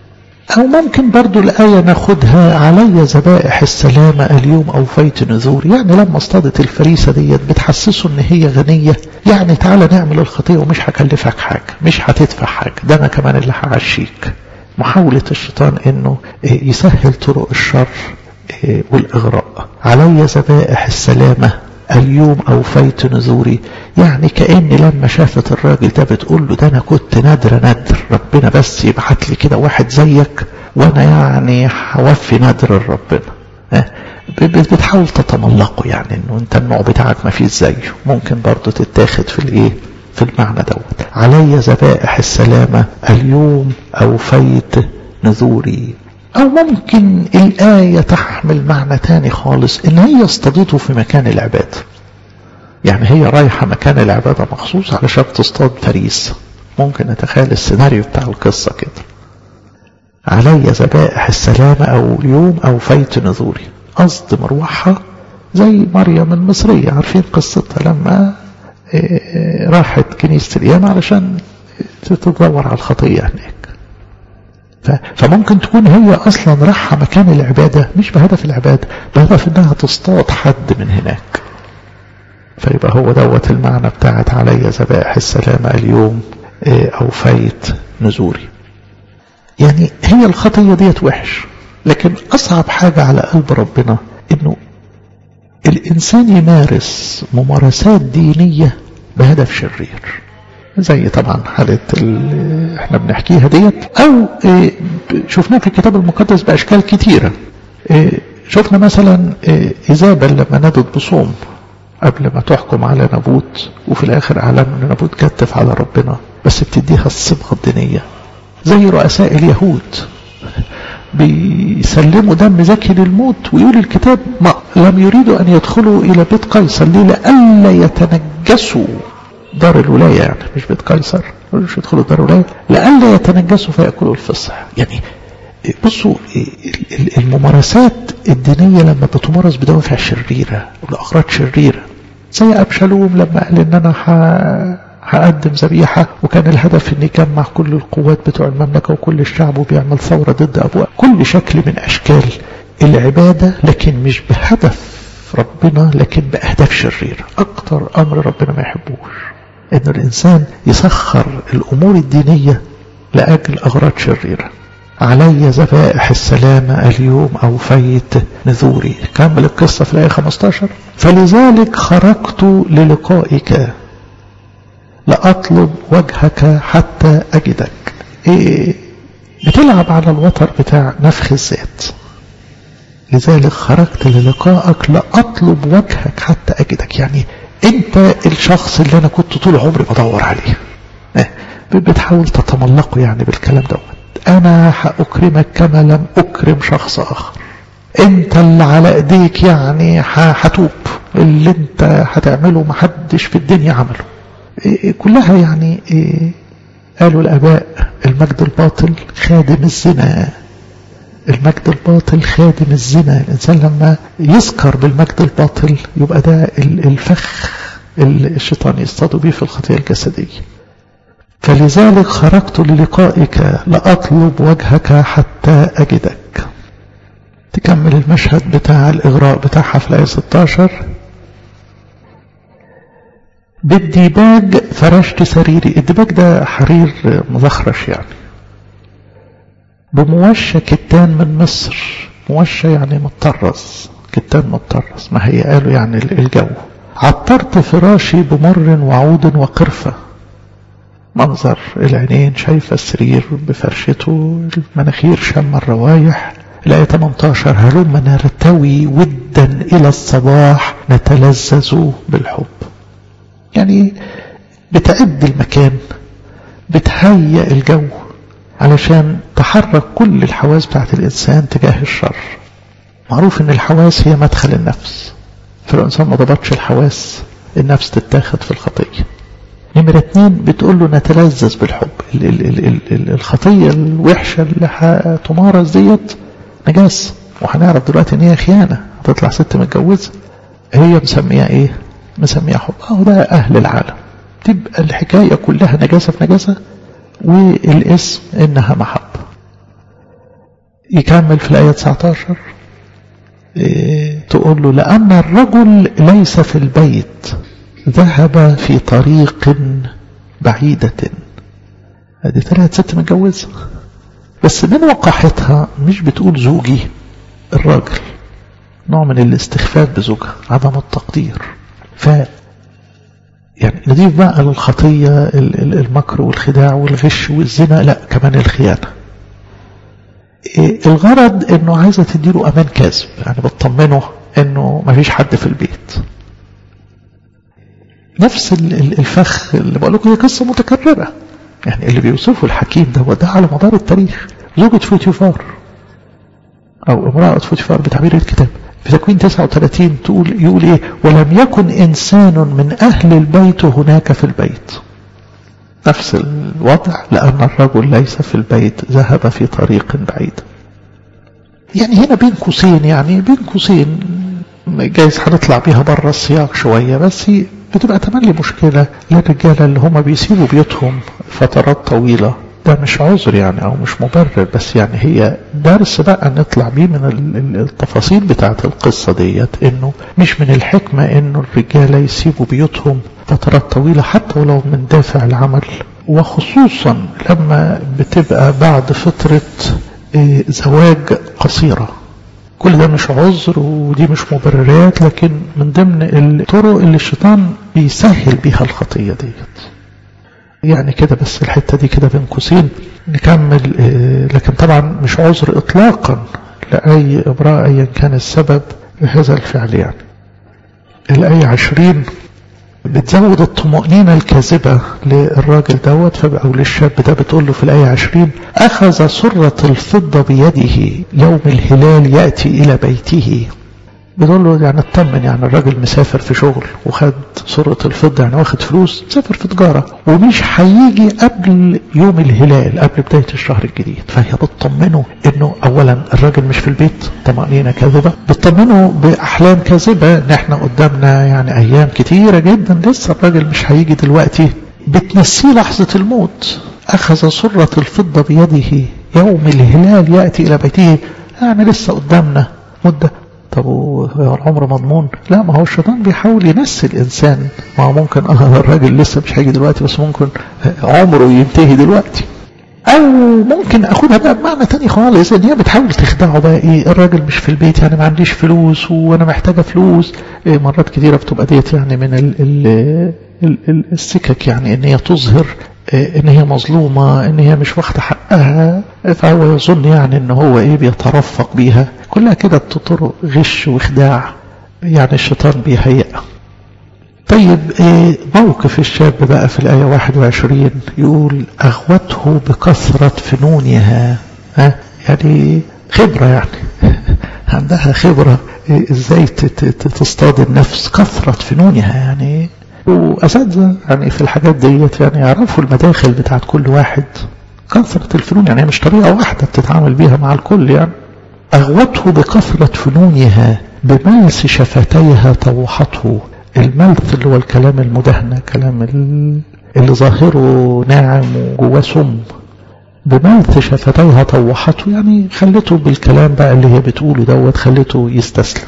أو ممكن برضو الآية ناخدها علي ذبائح السلامة اليوم أوفيت نذور يعني لما اصطادت الفريسة ديت بتحسسه إن هي غنية يعني تعالى نعمل الخطية ومش هكلفك حاجة مش هتدفع حاجة ده أنا كمان اللي هعشيك محاولة الشيطان إنه يسهل طرق الشر والإغراء علي ذبائح السلامة اليوم أوفيت نذوري يعني كأني لما شافت الراجل ده بتقول له ده أنا كنت نادرة نادر ربنا بس يبعت لي كده واحد زيك وأنا يعني هوفي نادر ربنا بتحاول تتملقه يعني انه انت النوع بتاعك ما فيش زيه ممكن برضه تتاخد في الايه في المعنى دوت علي ذبائح السلامة اليوم أوفيت نذوري أو ممكن الآية تحمل معنى تاني خالص إن هي اصطادته في مكان العبادة يعني هي رايحة مكان العبادة مخصوص علشان تصطاد فريسة ممكن نتخيل السيناريو بتاع القصة كده علي ذبائح السلامة أو اليوم أو فيت نذوري قصد مروحها زي مريم المصرية عارفين قصتها لما راحت كنيسة الأيام علشان تدور على الخطية هناك فممكن تكون هي أصلا راحة مكان العبادة مش بهدف العبادة بهدف إنها تصطاد حد من هناك فيبقى هو دوت المعنى بتاعت علي ذبائح السلامة اليوم أو فايت نزوري يعني هي الخطية ديت وحش لكن أصعب حاجة على قلب ربنا إنه الإنسان يمارس ممارسات دينية بهدف شرير زي طبعا حالة اللي احنا بنحكيها ديت او اه شفناها في الكتاب المقدس باشكال كتيرة اه شفنا مثلا اه ايزابل لما نادت بصوم قبل ما تحكم على نابوت وفي الاخر اعلنوا ان نابوت كتف على ربنا بس بتديها الصبغة الدينية زي رؤساء اليهود بيسلموا دم زكي للموت ويقول الكتاب ما لم يريدوا ان يدخلوا الى بيت قيصر ليه لئلا يتنجسوا دار الولاية يعني مش بيت قيصر مش يدخلوا دار الولاية لئلا يتنجسوا فيأكلوا الفصح يعني بصوا الممارسات الدينية لما بتمارس بدوافع شريرة ولأغراض شريرة زي أبشالوم لما قال إن أنا هقدم ذبيحة وكان الهدف إن يجمع كل القوات بتوع المملكة وكل الشعب وبيعمل ثورة ضد أبوه كل شكل من أشكال العبادة لكن مش بهدف ربنا لكن بأهداف شريرة أكتر أمر ربنا ما يحبوش أن الإنسان يسخر الأمور الدينية لأجل أغراض شريرة علي ذبائح السلامة اليوم أوفيت نذوري كمل القصة في الآية 15 فلذلك خرجت للقائك لأطلب وجهك حتى أجدك إيه بتلعب على الوتر بتاع نفخ الذات لذلك خرجت للقائك لأطلب وجهك حتى أجدك يعني أنت الشخص اللي أنا كنت طول عمري بدور عليه بتحاول تتملقه يعني بالكلام دوت أنا هأكرمك كما لم أكرم شخص آخر أنت اللي على إيديك يعني هتوب اللي أنت هتعمله محدش في الدنيا عمله كلها يعني قالوا الآباء المجد الباطل خادم الزنا المجد الباطل خادم الزنا الإنسان لما يذكر بالمجد الباطل يبقى ده الفخ اللي الشيطان يصطاد به في الخطيئة الجسدية فلذلك خرجت للقائك لأطلب وجهك حتى أجدك تكمل المشهد بتاع الإغراء بتاعها في الآية 16 بالديباج فرشت سريري الديباج ده حرير مزخرش يعني بموشى كتان من مصر موشى يعني مطرز كتان مطرز ما هي قالوا يعني الجو عطرت فراشي بمر وعود وقرفة منظر العينين شايفة السرير بفرشته المناخير شم الروايح الآية 18 هلم نرتوي ودا إلى الصباح نتلذذ بالحب يعني بتعد المكان بتهيئ الجو علشان تحرك كل الحواس بتاعت الإنسان تجاه الشر معروف ان الحواس هي مدخل النفس فلو الإنسان ما ضبطش الحواس النفس تتاخد في الخطية نمرة اتنين بتقول له نتلذذ بالحب ال ال ال ال ال الخطية الوحشة اللي هتمارس ديت نجاس وهنعرف دلوقتي ان هي خيانة هتطلع ست متجوزة هي مسميها ايه مسميها حب اهو ده اهل العالم تبقى الحكاية كلها نجاسة في نجاسة والاسم انها محبة يكمل في الآية 19 إيه تقول له لأن الرجل ليس في البيت ذهب في طريق بعيدة هذه طلعت ست متجوزة بس من وقاحتها مش بتقول زوجي الراجل نوع من الاستخفاف بزوجها عدم التقدير ف يعني نضيف بقى للخطية المكر والخداع والغش والزنا لا كمان الخيانة الغرض انه عايزة تديله امان كاذب يعني بتطمنه انه ما فيش حد في البيت نفس الفخ اللي بقول لكم هي قصة متكررة يعني اللي بيوصفه الحكيم ده وده على مدار التاريخ زوجة فوتيفار او امرأة فوتيفار بتعبير الكتاب في تكوين 39 تقول يقول ايه ولم يكن انسان من اهل البيت هناك في البيت نفس الوضع لان الرجل ليس في البيت ذهب في طريق بعيد يعني هنا بين قوسين يعني بين قوسين جايز هنطلع بيها بره السياق شوية بس بتبقى تملي مشكلة للرجالة اللي هم بيسيبوا بيوتهم فترات طويلة ده مش عذر يعني او مش مبرر بس يعني هي درس بقى نطلع بيه من التفاصيل بتاعت القصة ديت انه مش من الحكمة انه الرجالة يسيبوا بيوتهم فترات طويلة حتى ولو من دافع العمل وخصوصا لما بتبقى بعد فترة زواج قصيرة كل ده مش عذر ودي مش مبررات لكن من ضمن الطرق اللي الشيطان بيسهل بيها الخطية ديت يعني كده بس الحتة دي كده بين قوسين نكمل لكن طبعا مش عذر اطلاقا لأي امرأة ايا كان السبب لهذا الفعل يعني الآية عشرين بتزود الطمأنينة الكاذبة للراجل دوت أو للشاب ده بتقول له في الآية عشرين أخذ سرة الفضة بيده يوم الهلال يأتي إلى بيته بتقول له يعني اطمن يعني الراجل مسافر في شغل وخد سرة الفضة يعني واخد فلوس سافر في تجارة ومش هيجي قبل يوم الهلال قبل بداية الشهر الجديد فهي بتطمنه انه اولا الراجل مش في البيت طمأنينة كاذبة بتطمنه بأحلام كاذبة ان احنا قدامنا يعني ايام كتيرة جدا لسه الراجل مش هيجي دلوقتي بتنسيه لحظة الموت اخذ سرة الفضة بيده يوم الهلال يأتي الى بيته يعني لسه قدامنا مدة طب هو العمر مضمون لا ما هو الشيطان بيحاول ينسي الإنسان ما هو ممكن اه الراجل لسه مش هيجي دلوقتي بس ممكن عمره ينتهي دلوقتي أو ممكن أخدها بقى بمعنى تاني خالص إن هي بتحاول تخدعه بقى إيه الراجل مش في البيت يعني ما عنديش فلوس وأنا محتاجة فلوس إيه مرات كتيرة بتبقى ديت يعني من ال ال ال السكك يعني إن هي تظهر ان هي مظلومة ان هي مش واخدة حقها فهو يظن يعني ان هو ايه بيترفق بيها كلها كده طرق غش وخداع يعني الشيطان بيهيئها طيب ايه موقف الشاب بقى في الآية 21 يقول أغوته بكثرة فنونها ها يعني خبرة يعني عندها خبرة إيه ازاي تصطاد النفس كثرة فنونها يعني وأساتذة يعني في الحاجات ديت يعني يعرفوا المداخل بتاعت كل واحد كثرة الفنون يعني مش طريقة واحدة بتتعامل بيها مع الكل يعني أغوته بكثرة فنونها بملس شفتيها طوحته الملث اللي هو الكلام المدهنة كلام اللي ظاهره ناعم وجواه سم بملث شفتيها طوحته يعني خلته بالكلام بقى اللي هي بتقوله دوت خلته يستسلم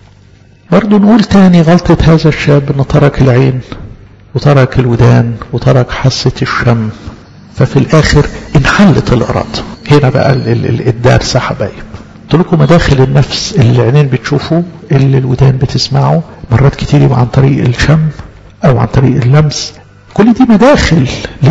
برضو نقول تاني غلطة هذا الشاب انه ترك العين وترك الودان وترك حاسة الشم ففي الاخر انحلت الارادة هنا بقى الدرس حبايب قلت لكم مداخل النفس اللي العينين بتشوفه اللي الودان بتسمعه مرات كتير يبقى عن طريق الشم او عن طريق اللمس كل دي مداخل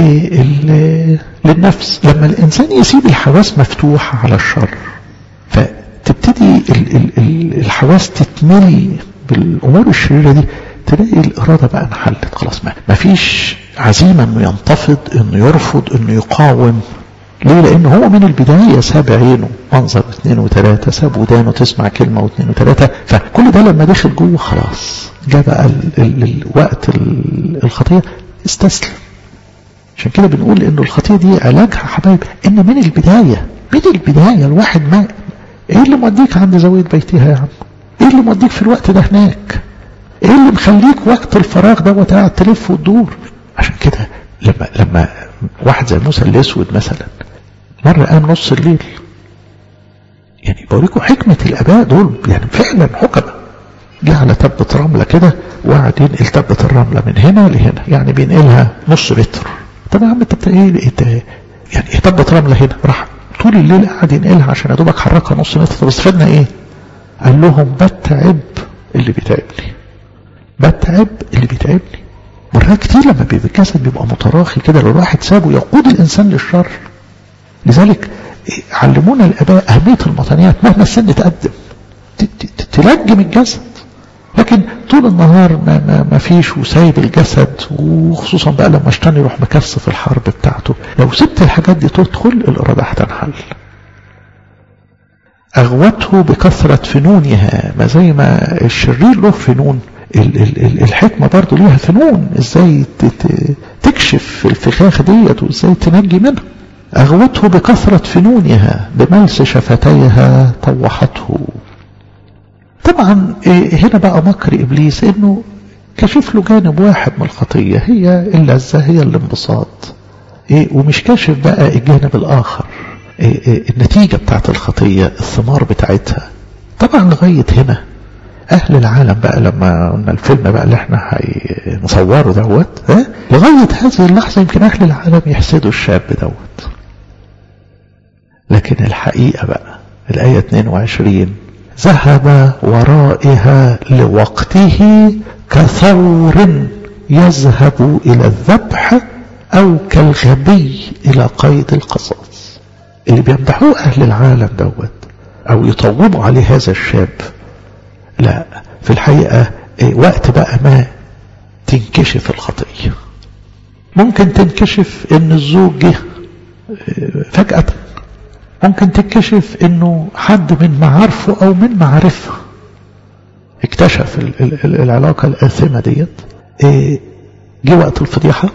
للنفس لما الانسان يسيب الحواس مفتوحة على الشر فتبتدي الحواس تتملي بالامور الشريرة دي تلاقي الإرادة بقى انحلت خلاص ما فيش عزيمة انه ينتفض انه يرفض انه يقاوم ليه لان هو من البداية ساب عينه منظر اثنين وثلاثة ساب ودانه تسمع كلمة واثنين وثلاثة فكل ده لما دخل جوه خلاص جاء بقى الوقت الخطية استسلم عشان كده بنقول انه الخطية دي علاجها حبايب ان من البداية من البداية الواحد ما ايه اللي موديك عند زاوية بيتها يا عم ايه اللي موديك في الوقت ده هناك ايه اللي مخليك وقت الفراغ ده وتقعد تلف وتدور عشان كده لما لما واحد زي موسى الاسود مثلا مرة قام نص الليل يعني بوريكم حكمة الآباء دول يعني فعلا حكمة جه على تبة رملة كده وقعد ينقل تبة الرملة من هنا لهنا يعني بينقلها نص متر طب يا عم انت ايه ايه يعني ايه تبة رملة هنا راح طول الليل قاعد ينقلها عشان يا دوبك حركها نص متر طب استفدنا ايه؟ قال لهم بتعب اللي بيتعبني بتعب اللي بيتعبني مرات كتير لما بيبقى الجسد بيبقى متراخي كده لو الواحد سابه يقود الانسان للشر لذلك علمونا الاباء اهميه المطانيات مهما السن تقدم تلجم الجسد لكن طول النهار ما, ما, ما فيش وسايب الجسد وخصوصا بقى لما اشتني يروح مكثف الحرب بتاعته لو سبت الحاجات دي تدخل الإرادة هتنحل أغوته بكثرة فنونها ما زي ما الشرير له فنون ال ال ال الحكمة برضو ليها فنون ازاي تكشف الفخاخ ديت وازاي تنجي منها أغوته بكثرة فنونها بملس شفتيها طوحته طبعا هنا بقى مكر إبليس إنه كشف له جانب واحد من الخطية هي اللذة هي الانبساط ومش كاشف بقى الجانب الآخر النتيجة بتاعت الخطية الثمار بتاعتها طبعا لغاية هنا أهل العالم بقى لما قلنا الفيلم بقى اللي احنا هنصوره دوت لغاية هذه اللحظة يمكن أهل العالم يحسدوا الشاب دوت لكن الحقيقة بقى الآية 22 ذهب ورائها لوقته كثور يذهب إلى الذبح أو كالغبي إلى قيد القصاص اللي بيمدحوه أهل العالم دوت أو يطوبوا عليه هذا الشاب لا في الحقيقة وقت بقى ما تنكشف الخطية ممكن تنكشف ان الزوج جه فجأة ممكن تكشف انه حد من معارفه او من معارفها اكتشف العلاقة الآثمة ديت جه وقت الفضيحة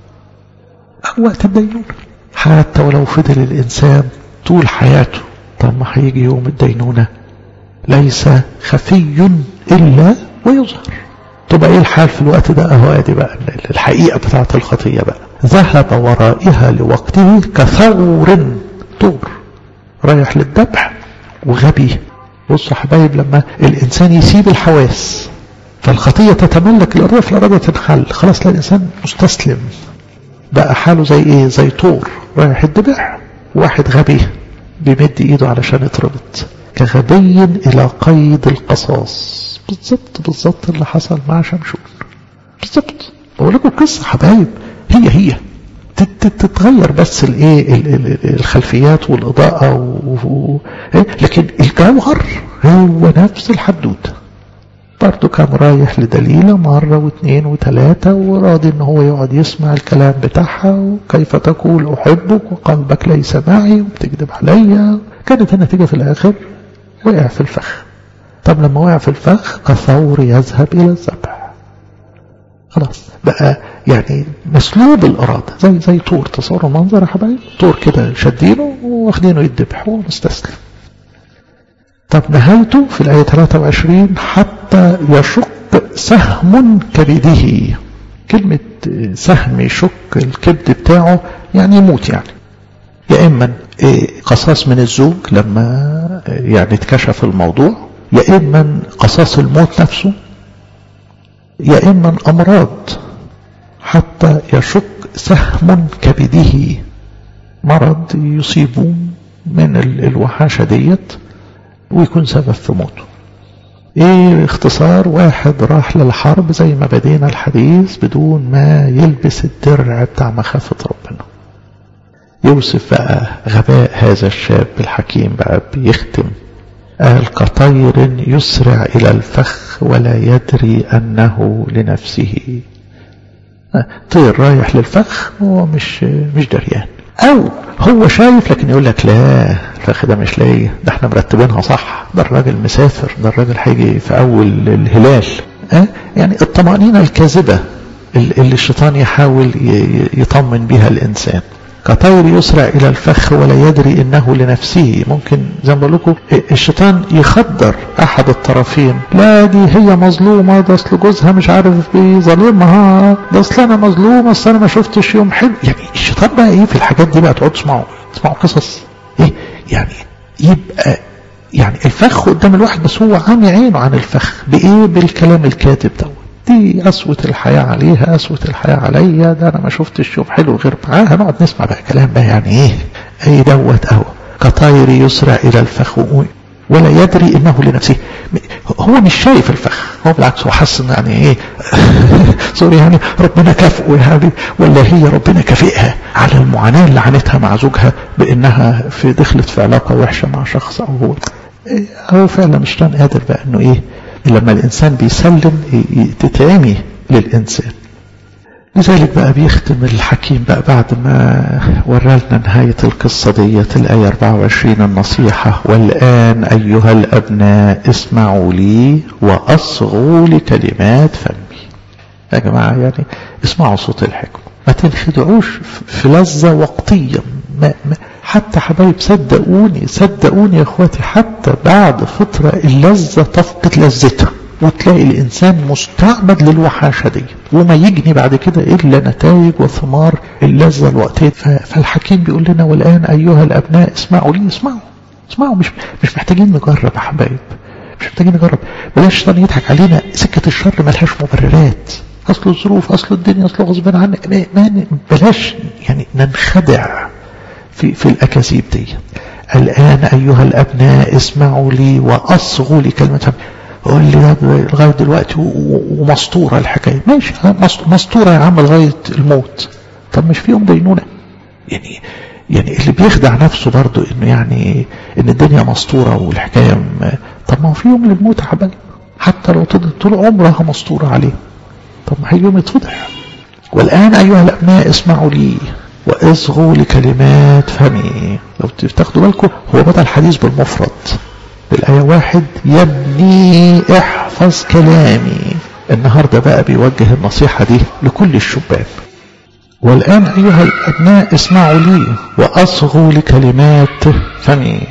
أو وقت الدينونة حتى ولو فضل الإنسان طول حياته طب ما هيجي يوم الدينونة ليس خفي إلا ويظهر تبقى ايه الحال في الوقت ده اهو ادي بقى الحقيقة بتاعت الخطية بقى ذهب ورائها لوقته كثور طور رايح للذبح وغبي بصوا حبايب لما الانسان يسيب الحواس فالخطية تتملك الإرادة في الإرادة تنحل خلاص لا الإنسان مستسلم بقى حاله زي إيه زي طور رايح الذبح واحد غبي بيمد إيده علشان يتربط كغبي إلى قيد القصاص بالظبط بالظبط اللي حصل مع شمشون بالظبط بقول لكم قصة حبايب هي هي تتغير بس الايه الخلفيات والاضاءه و... لكن الجوهر هو نفس الحدوته برضه كان رايح لدليلة مرة واثنين وثلاثة وراضي ان هو يقعد يسمع الكلام بتاعها وكيف تقول احبك وقلبك ليس معي وبتكذب عليا كانت النتيجة في الاخر وقع في الفخ طب لما وقع في الفخ كثور يذهب الى الذبح خلاص بقى يعني مسلوب الإرادة زي زي طور تصوروا منظر يا حبايب طور كده شادينه واخدينه يدبح هو مستسلم طب نهايته في الآية 23 حتى يشق سهم كبده كلمة سهم يشق الكبد بتاعه يعني يموت يعني يا إما قصاص من الزوج لما يعني اتكشف الموضوع يا إما قصاص الموت نفسه يا إما أمراض حتى يشق سهم كبده مرض يصيبه من الوحاشة ديت ويكون سبب في موته ايه اختصار واحد راح للحرب زي ما بدينا الحديث بدون ما يلبس الدرع بتاع مخافة ربنا يوصف بقى غباء هذا الشاب الحكيم بقى بيختم قال كطير يسرع إلى الفخ ولا يدري أنه لنفسه طير رايح للفخ هو مش مش دريان او هو شايف لكن يقول لك لا الفخ ده مش لاقي ده احنا مرتبينها صح ده الراجل مسافر ده الراجل هيجي في اول الهلال اه يعني الطمأنينة الكاذبة اللي الشيطان يحاول يطمن بها الانسان كطير يسرع الى الفخ ولا يدري انه لنفسه ممكن زي ما بقول لكم الشيطان يخدر احد الطرفين لا دي هي مظلومه ده اصل جوزها مش عارف بيظلمها ده اصل انا مظلومه اصل انا ما شفتش يوم حلو يعني الشيطان بقى ايه في الحاجات دي بقى تقعدوا تسمعوا تسمعوا قصص ايه يعني يبقى يعني الفخ قدام الواحد بس هو عامي عينه عن الفخ بايه بالكلام الكاتب دوت دي قسوة الحياة عليها قسوة الحياة عليا ده أنا ما شفتش يوم حلو غير معاها نقعد نسمع بقى كلام بقى يعني إيه أي دوت أهو كطير يسرع إلى الفخ ولا يدري إنه لنفسه هو مش شايف الفخ هو بالعكس هو حس إن يعني إيه سوري يعني ربنا كافئه يعني ولا هي ربنا كافئها على المعاناة اللي عانتها مع زوجها بإنها في دخلت في علاقة وحشة مع شخص أو هو هو فعلا مش كان قادر بقى إنه إيه لما الإنسان بيسلم تتعمي للإنسان لذلك بقى بيختم الحكيم بقى بعد ما ورالنا نهاية القصة ديت الآية 24 النصيحة والآن أيها الأبناء اسمعوا لي وأصغوا لكلمات فمي يا جماعة يعني اسمعوا صوت الحكمة ما تنخدعوش في لذة وقتية ما ما حتى حبايب صدقوني صدقوني يا اخواتي حتى بعد فترة اللذة تفقد لذتها وتلاقي الإنسان مستعبد للوحاشة دي وما يجني بعد كده إلا نتائج وثمار اللذة الوقتية فالحكيم بيقول لنا والآن أيها الأبناء اسمعوا لي اسمعوا اسمعوا مش مش محتاجين نجرب يا حبايب مش محتاجين نجرب بلاش الشيطان يضحك علينا سكة الشر ملهاش مبررات أصل الظروف أصل الدنيا أصل غصب عنك ما بلاش يعني ننخدع في في الأكاذيب دي الآن أيها الأبناء اسمعوا لي وأصغوا لي كلمة قول لي لغاية دلوقتي ومسطورة الحكاية ماشي مسطورة يا عم لغاية الموت طب مش فيهم دينونة يعني يعني اللي بيخدع نفسه برضه انه يعني ان الدنيا مسطورة والحكاية طب ما هو في يوم للموت يا حبايبي حتى لو طول عمرها مسطورة عليه طب ما هي يوم يتفضح والآن أيها الأبناء اسمعوا لي واصغوا لكلمات فمي لو تاخدوا بالكم هو بدأ الحديث بالمفرد الآية واحد يا ابني احفظ كلامي النهاردة بقى بيوجه النصيحة دي لكل الشبان والآن أيها الأبناء اسمعوا لي وأصغوا لكلمات فمي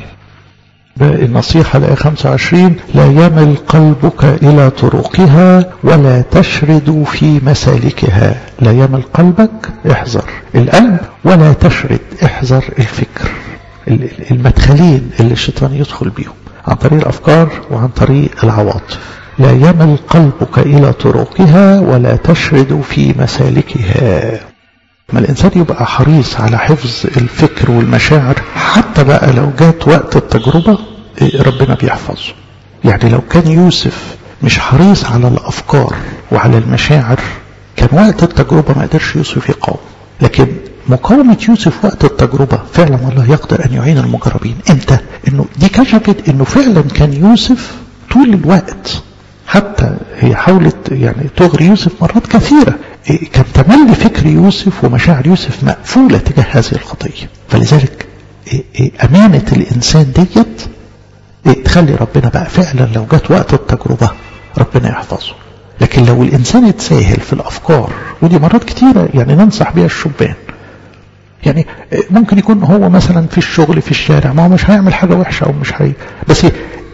النصيحة الآية 25 لا يمل قلبك إلى طرقها ولا تشرد في مسالكها لا يمل قلبك احذر القلب ولا تشرد احذر الفكر المدخلين اللي الشيطان يدخل بيهم عن طريق الأفكار وعن طريق العواطف لا يمل قلبك إلى طرقها ولا تشرد في مسالكها ما الإنسان يبقى حريص على حفظ الفكر والمشاعر حتى بقى لو جات وقت التجربة ربنا بيحفظه يعني لو كان يوسف مش حريص على الأفكار وعلى المشاعر كان وقت التجربة ما قدرش يوسف يقاوم لكن مقاومة يوسف وقت التجربة فعلا الله يقدر أن يعين المجربين امتى انه دي كشفت انه فعلا كان يوسف طول الوقت حتى هي حاولت يعني تغري يوسف مرات كثيرة كان تملي فكر يوسف ومشاعر يوسف مقفولة تجاه هذه الخطية فلذلك أمانة الإنسان ديت تخلي ربنا بقى فعلا لو جت وقت التجربة ربنا يحفظه لكن لو الإنسان يتساهل في الأفكار ودي مرات كتيرة يعني ننصح بيها الشبان يعني ممكن يكون هو مثلا في الشغل في الشارع ما هو مش هيعمل حاجة وحشة أو مش هي بس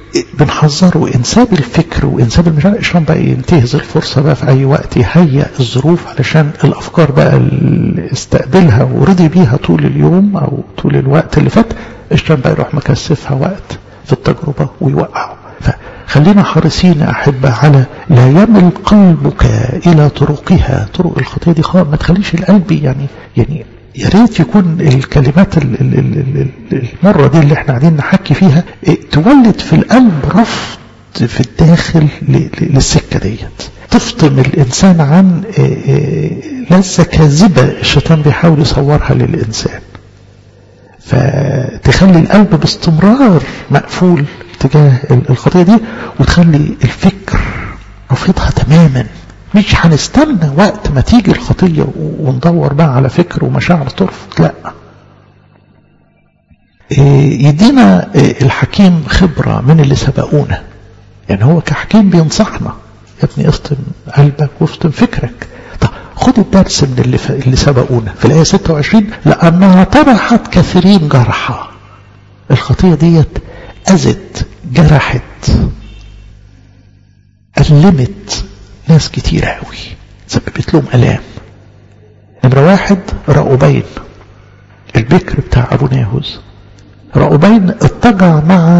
بنحذره انساب الفكر وانساب المشاعر عشان بقى ينتهز الفرصة بقى في اي وقت يهيئ الظروف علشان الافكار بقى اللي استقبلها ورضي بيها طول اليوم او طول الوقت اللي فات عشان بقى يروح مكثفها وقت في التجربة ويوقعه فخلينا حريصين احبة على لا يمل قلبك الى طرقها طرق الخطية دي خالص ما تخليش القلب يعني يعني يا ريت يكون الكلمات المرة دي اللي احنا قاعدين نحكي فيها تولد في القلب رفض في الداخل للسكة ديت تفطم الإنسان عن لذة كاذبة الشيطان بيحاول يصورها للإنسان فتخلي القلب باستمرار مقفول تجاه الخطية دي وتخلي الفكر رفضها تماما مش هنستنى وقت ما تيجي الخطية وندور بقى على فكر ومشاعر ترفض لا يدينا الحكيم خبرة من اللي سبقونا يعني هو كحكيم بينصحنا يا ابني اصطم قلبك واصطم فكرك طب خد الدرس من اللي, ف... اللي سبقونا في الآية 26 لأنها طرحت كثيرين جرحى الخطية ديت أذت جرحت ألمت ناس كتير قوي سببت لهم ألام نمرة واحد رأوبين البكر بتاع أبو ناهوز رأوبين اتجع مع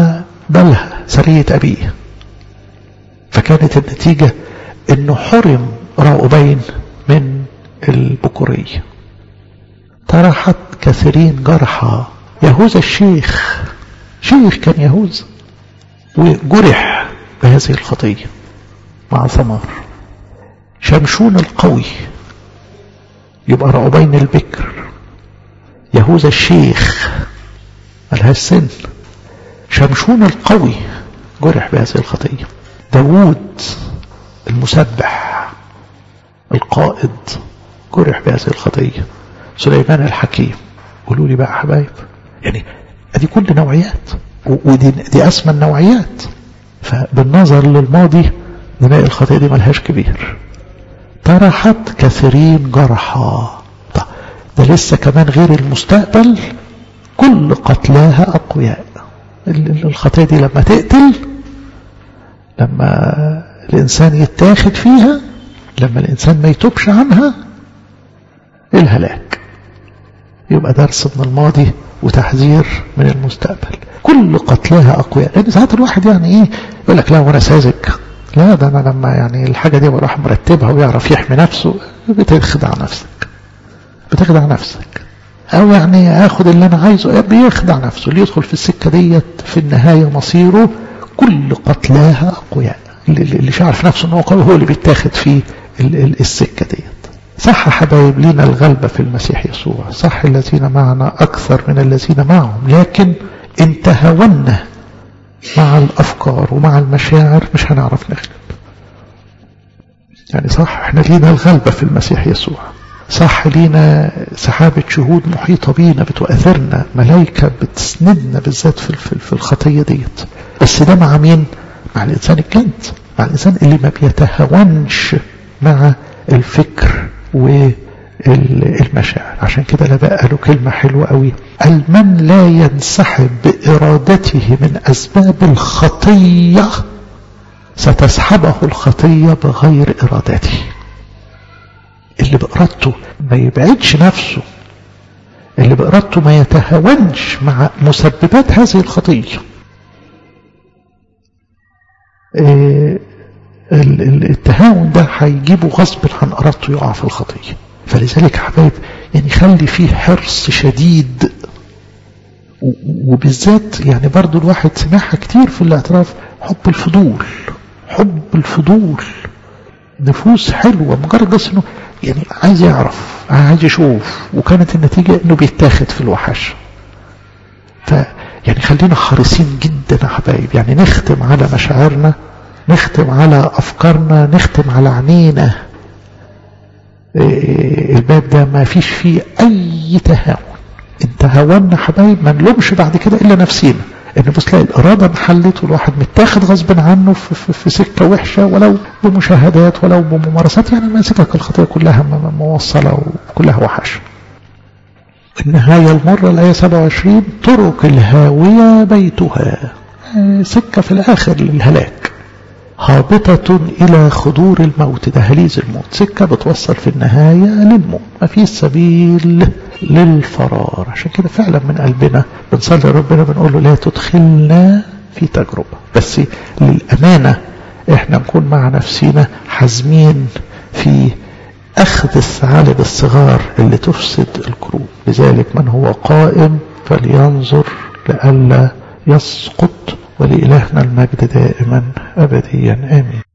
بالها سرية أبيه فكانت النتيجة انه حرم راؤوبين من البكورية طرحت كثيرين جرحى يهوذا الشيخ شيخ كان يهوذا وجرح بهذه الخطية مع ثمار شمشون القوي يبقى راؤوبين البكر يهوذا الشيخ ملهاش سن شمشون القوي جرح بهذه الخطية داوود المسبح القائد جرح بهذه الخطية سليمان الحكيم قولوا لي بقى حبايب يعني ادي كل نوعيات ودي دي اسمى النوعيات فبالنظر للماضي نلاقي الخطية دي ملهاش كبير طرحت كثيرين جرحى ده لسه كمان غير المستقبل كل قتلاها أقوياء الخطية دي لما تقتل لما الإنسان يتاخد فيها لما الإنسان ما يتوبش عنها الهلاك يبقى درس من الماضي وتحذير من المستقبل كل قتلاها أقوياء لأن ساعات الواحد يعني إيه يقول لك لا وأنا ساذج لا ده أنا لما يعني الحاجة دي بروح مرتبها ويعرف يحمي نفسه بتخدع نفسك بتخدع نفسك أو يعني آخد اللي أنا عايزه بيخدع نفسه اللي يدخل في السكة ديت في النهاية مصيره كل قتلاها أقوياء اللي شعرف نفسه أنه قوي هو اللي بيتاخد في السكة ديت صح حبايب لنا الغلبة في المسيح يسوع صح الذين معنا أكثر من الذين معهم لكن إن تهاونا مع الأفكار ومع المشاعر مش هنعرف نغلب يعني صح احنا لينا الغلبة في المسيح يسوع صح لينا سحابة شهود محيطة بينا بتؤثرنا ملايكة بتسندنا بالذات في, في, في الخطية ديت بس ده مع مين مع الإنسان الجد مع الإنسان اللي ما بيتهاونش مع الفكر والمشاعر عشان كده لا بقى له كلمة حلوة قوي المن لا ينسحب بإرادته من أسباب الخطية ستسحبه الخطية بغير إرادته اللي بإرادته ما يبعدش نفسه اللي بإرادته ما يتهاونش مع مسببات هذه الخطية إيه التهاون ده هيجيبه غصب عن إرادته يقع في الخطية فلذلك يا حبايب يعني خلي فيه حرص شديد وبالذات يعني برضو الواحد سمعها كتير في الاعتراف حب الفضول حب الفضول نفوس حلوة مجرد بس انه يعني عايز يعرف عايز يشوف وكانت النتيجة انه بيتاخد في الوحش ف يعني خلينا حريصين جدا يا حبايب يعني نختم على مشاعرنا نختم على أفكارنا نختم على عينينا الباب ده ما فيش فيه أي تهاون إن تهاونا حبايب ما نلومش بعد كده إلا نفسينا إن بس تلاقي الإرادة انحلت والواحد متاخد غصب عنه في, في, في سكة وحشة ولو بمشاهدات ولو بممارسات يعني ما سكك الخطية كلها موصلة وكلها وحش النهاية المرة الآية 27 طرق الهاوية بيتها سكة في الآخر للهلاك هابطة إلى خضور الموت ده هليز الموت سكة بتوصل في النهاية للموت ما في سبيل للفرار عشان كده فعلا من قلبنا بنصلي ربنا بنقول له لا تدخلنا في تجربة بس للأمانة احنا نكون مع نفسنا حازمين في أخذ الثعالب الصغار اللي تفسد الكروب لذلك من هو قائم فلينظر لئلا يسقط ولإلهنا المجد دائما أبديا آمين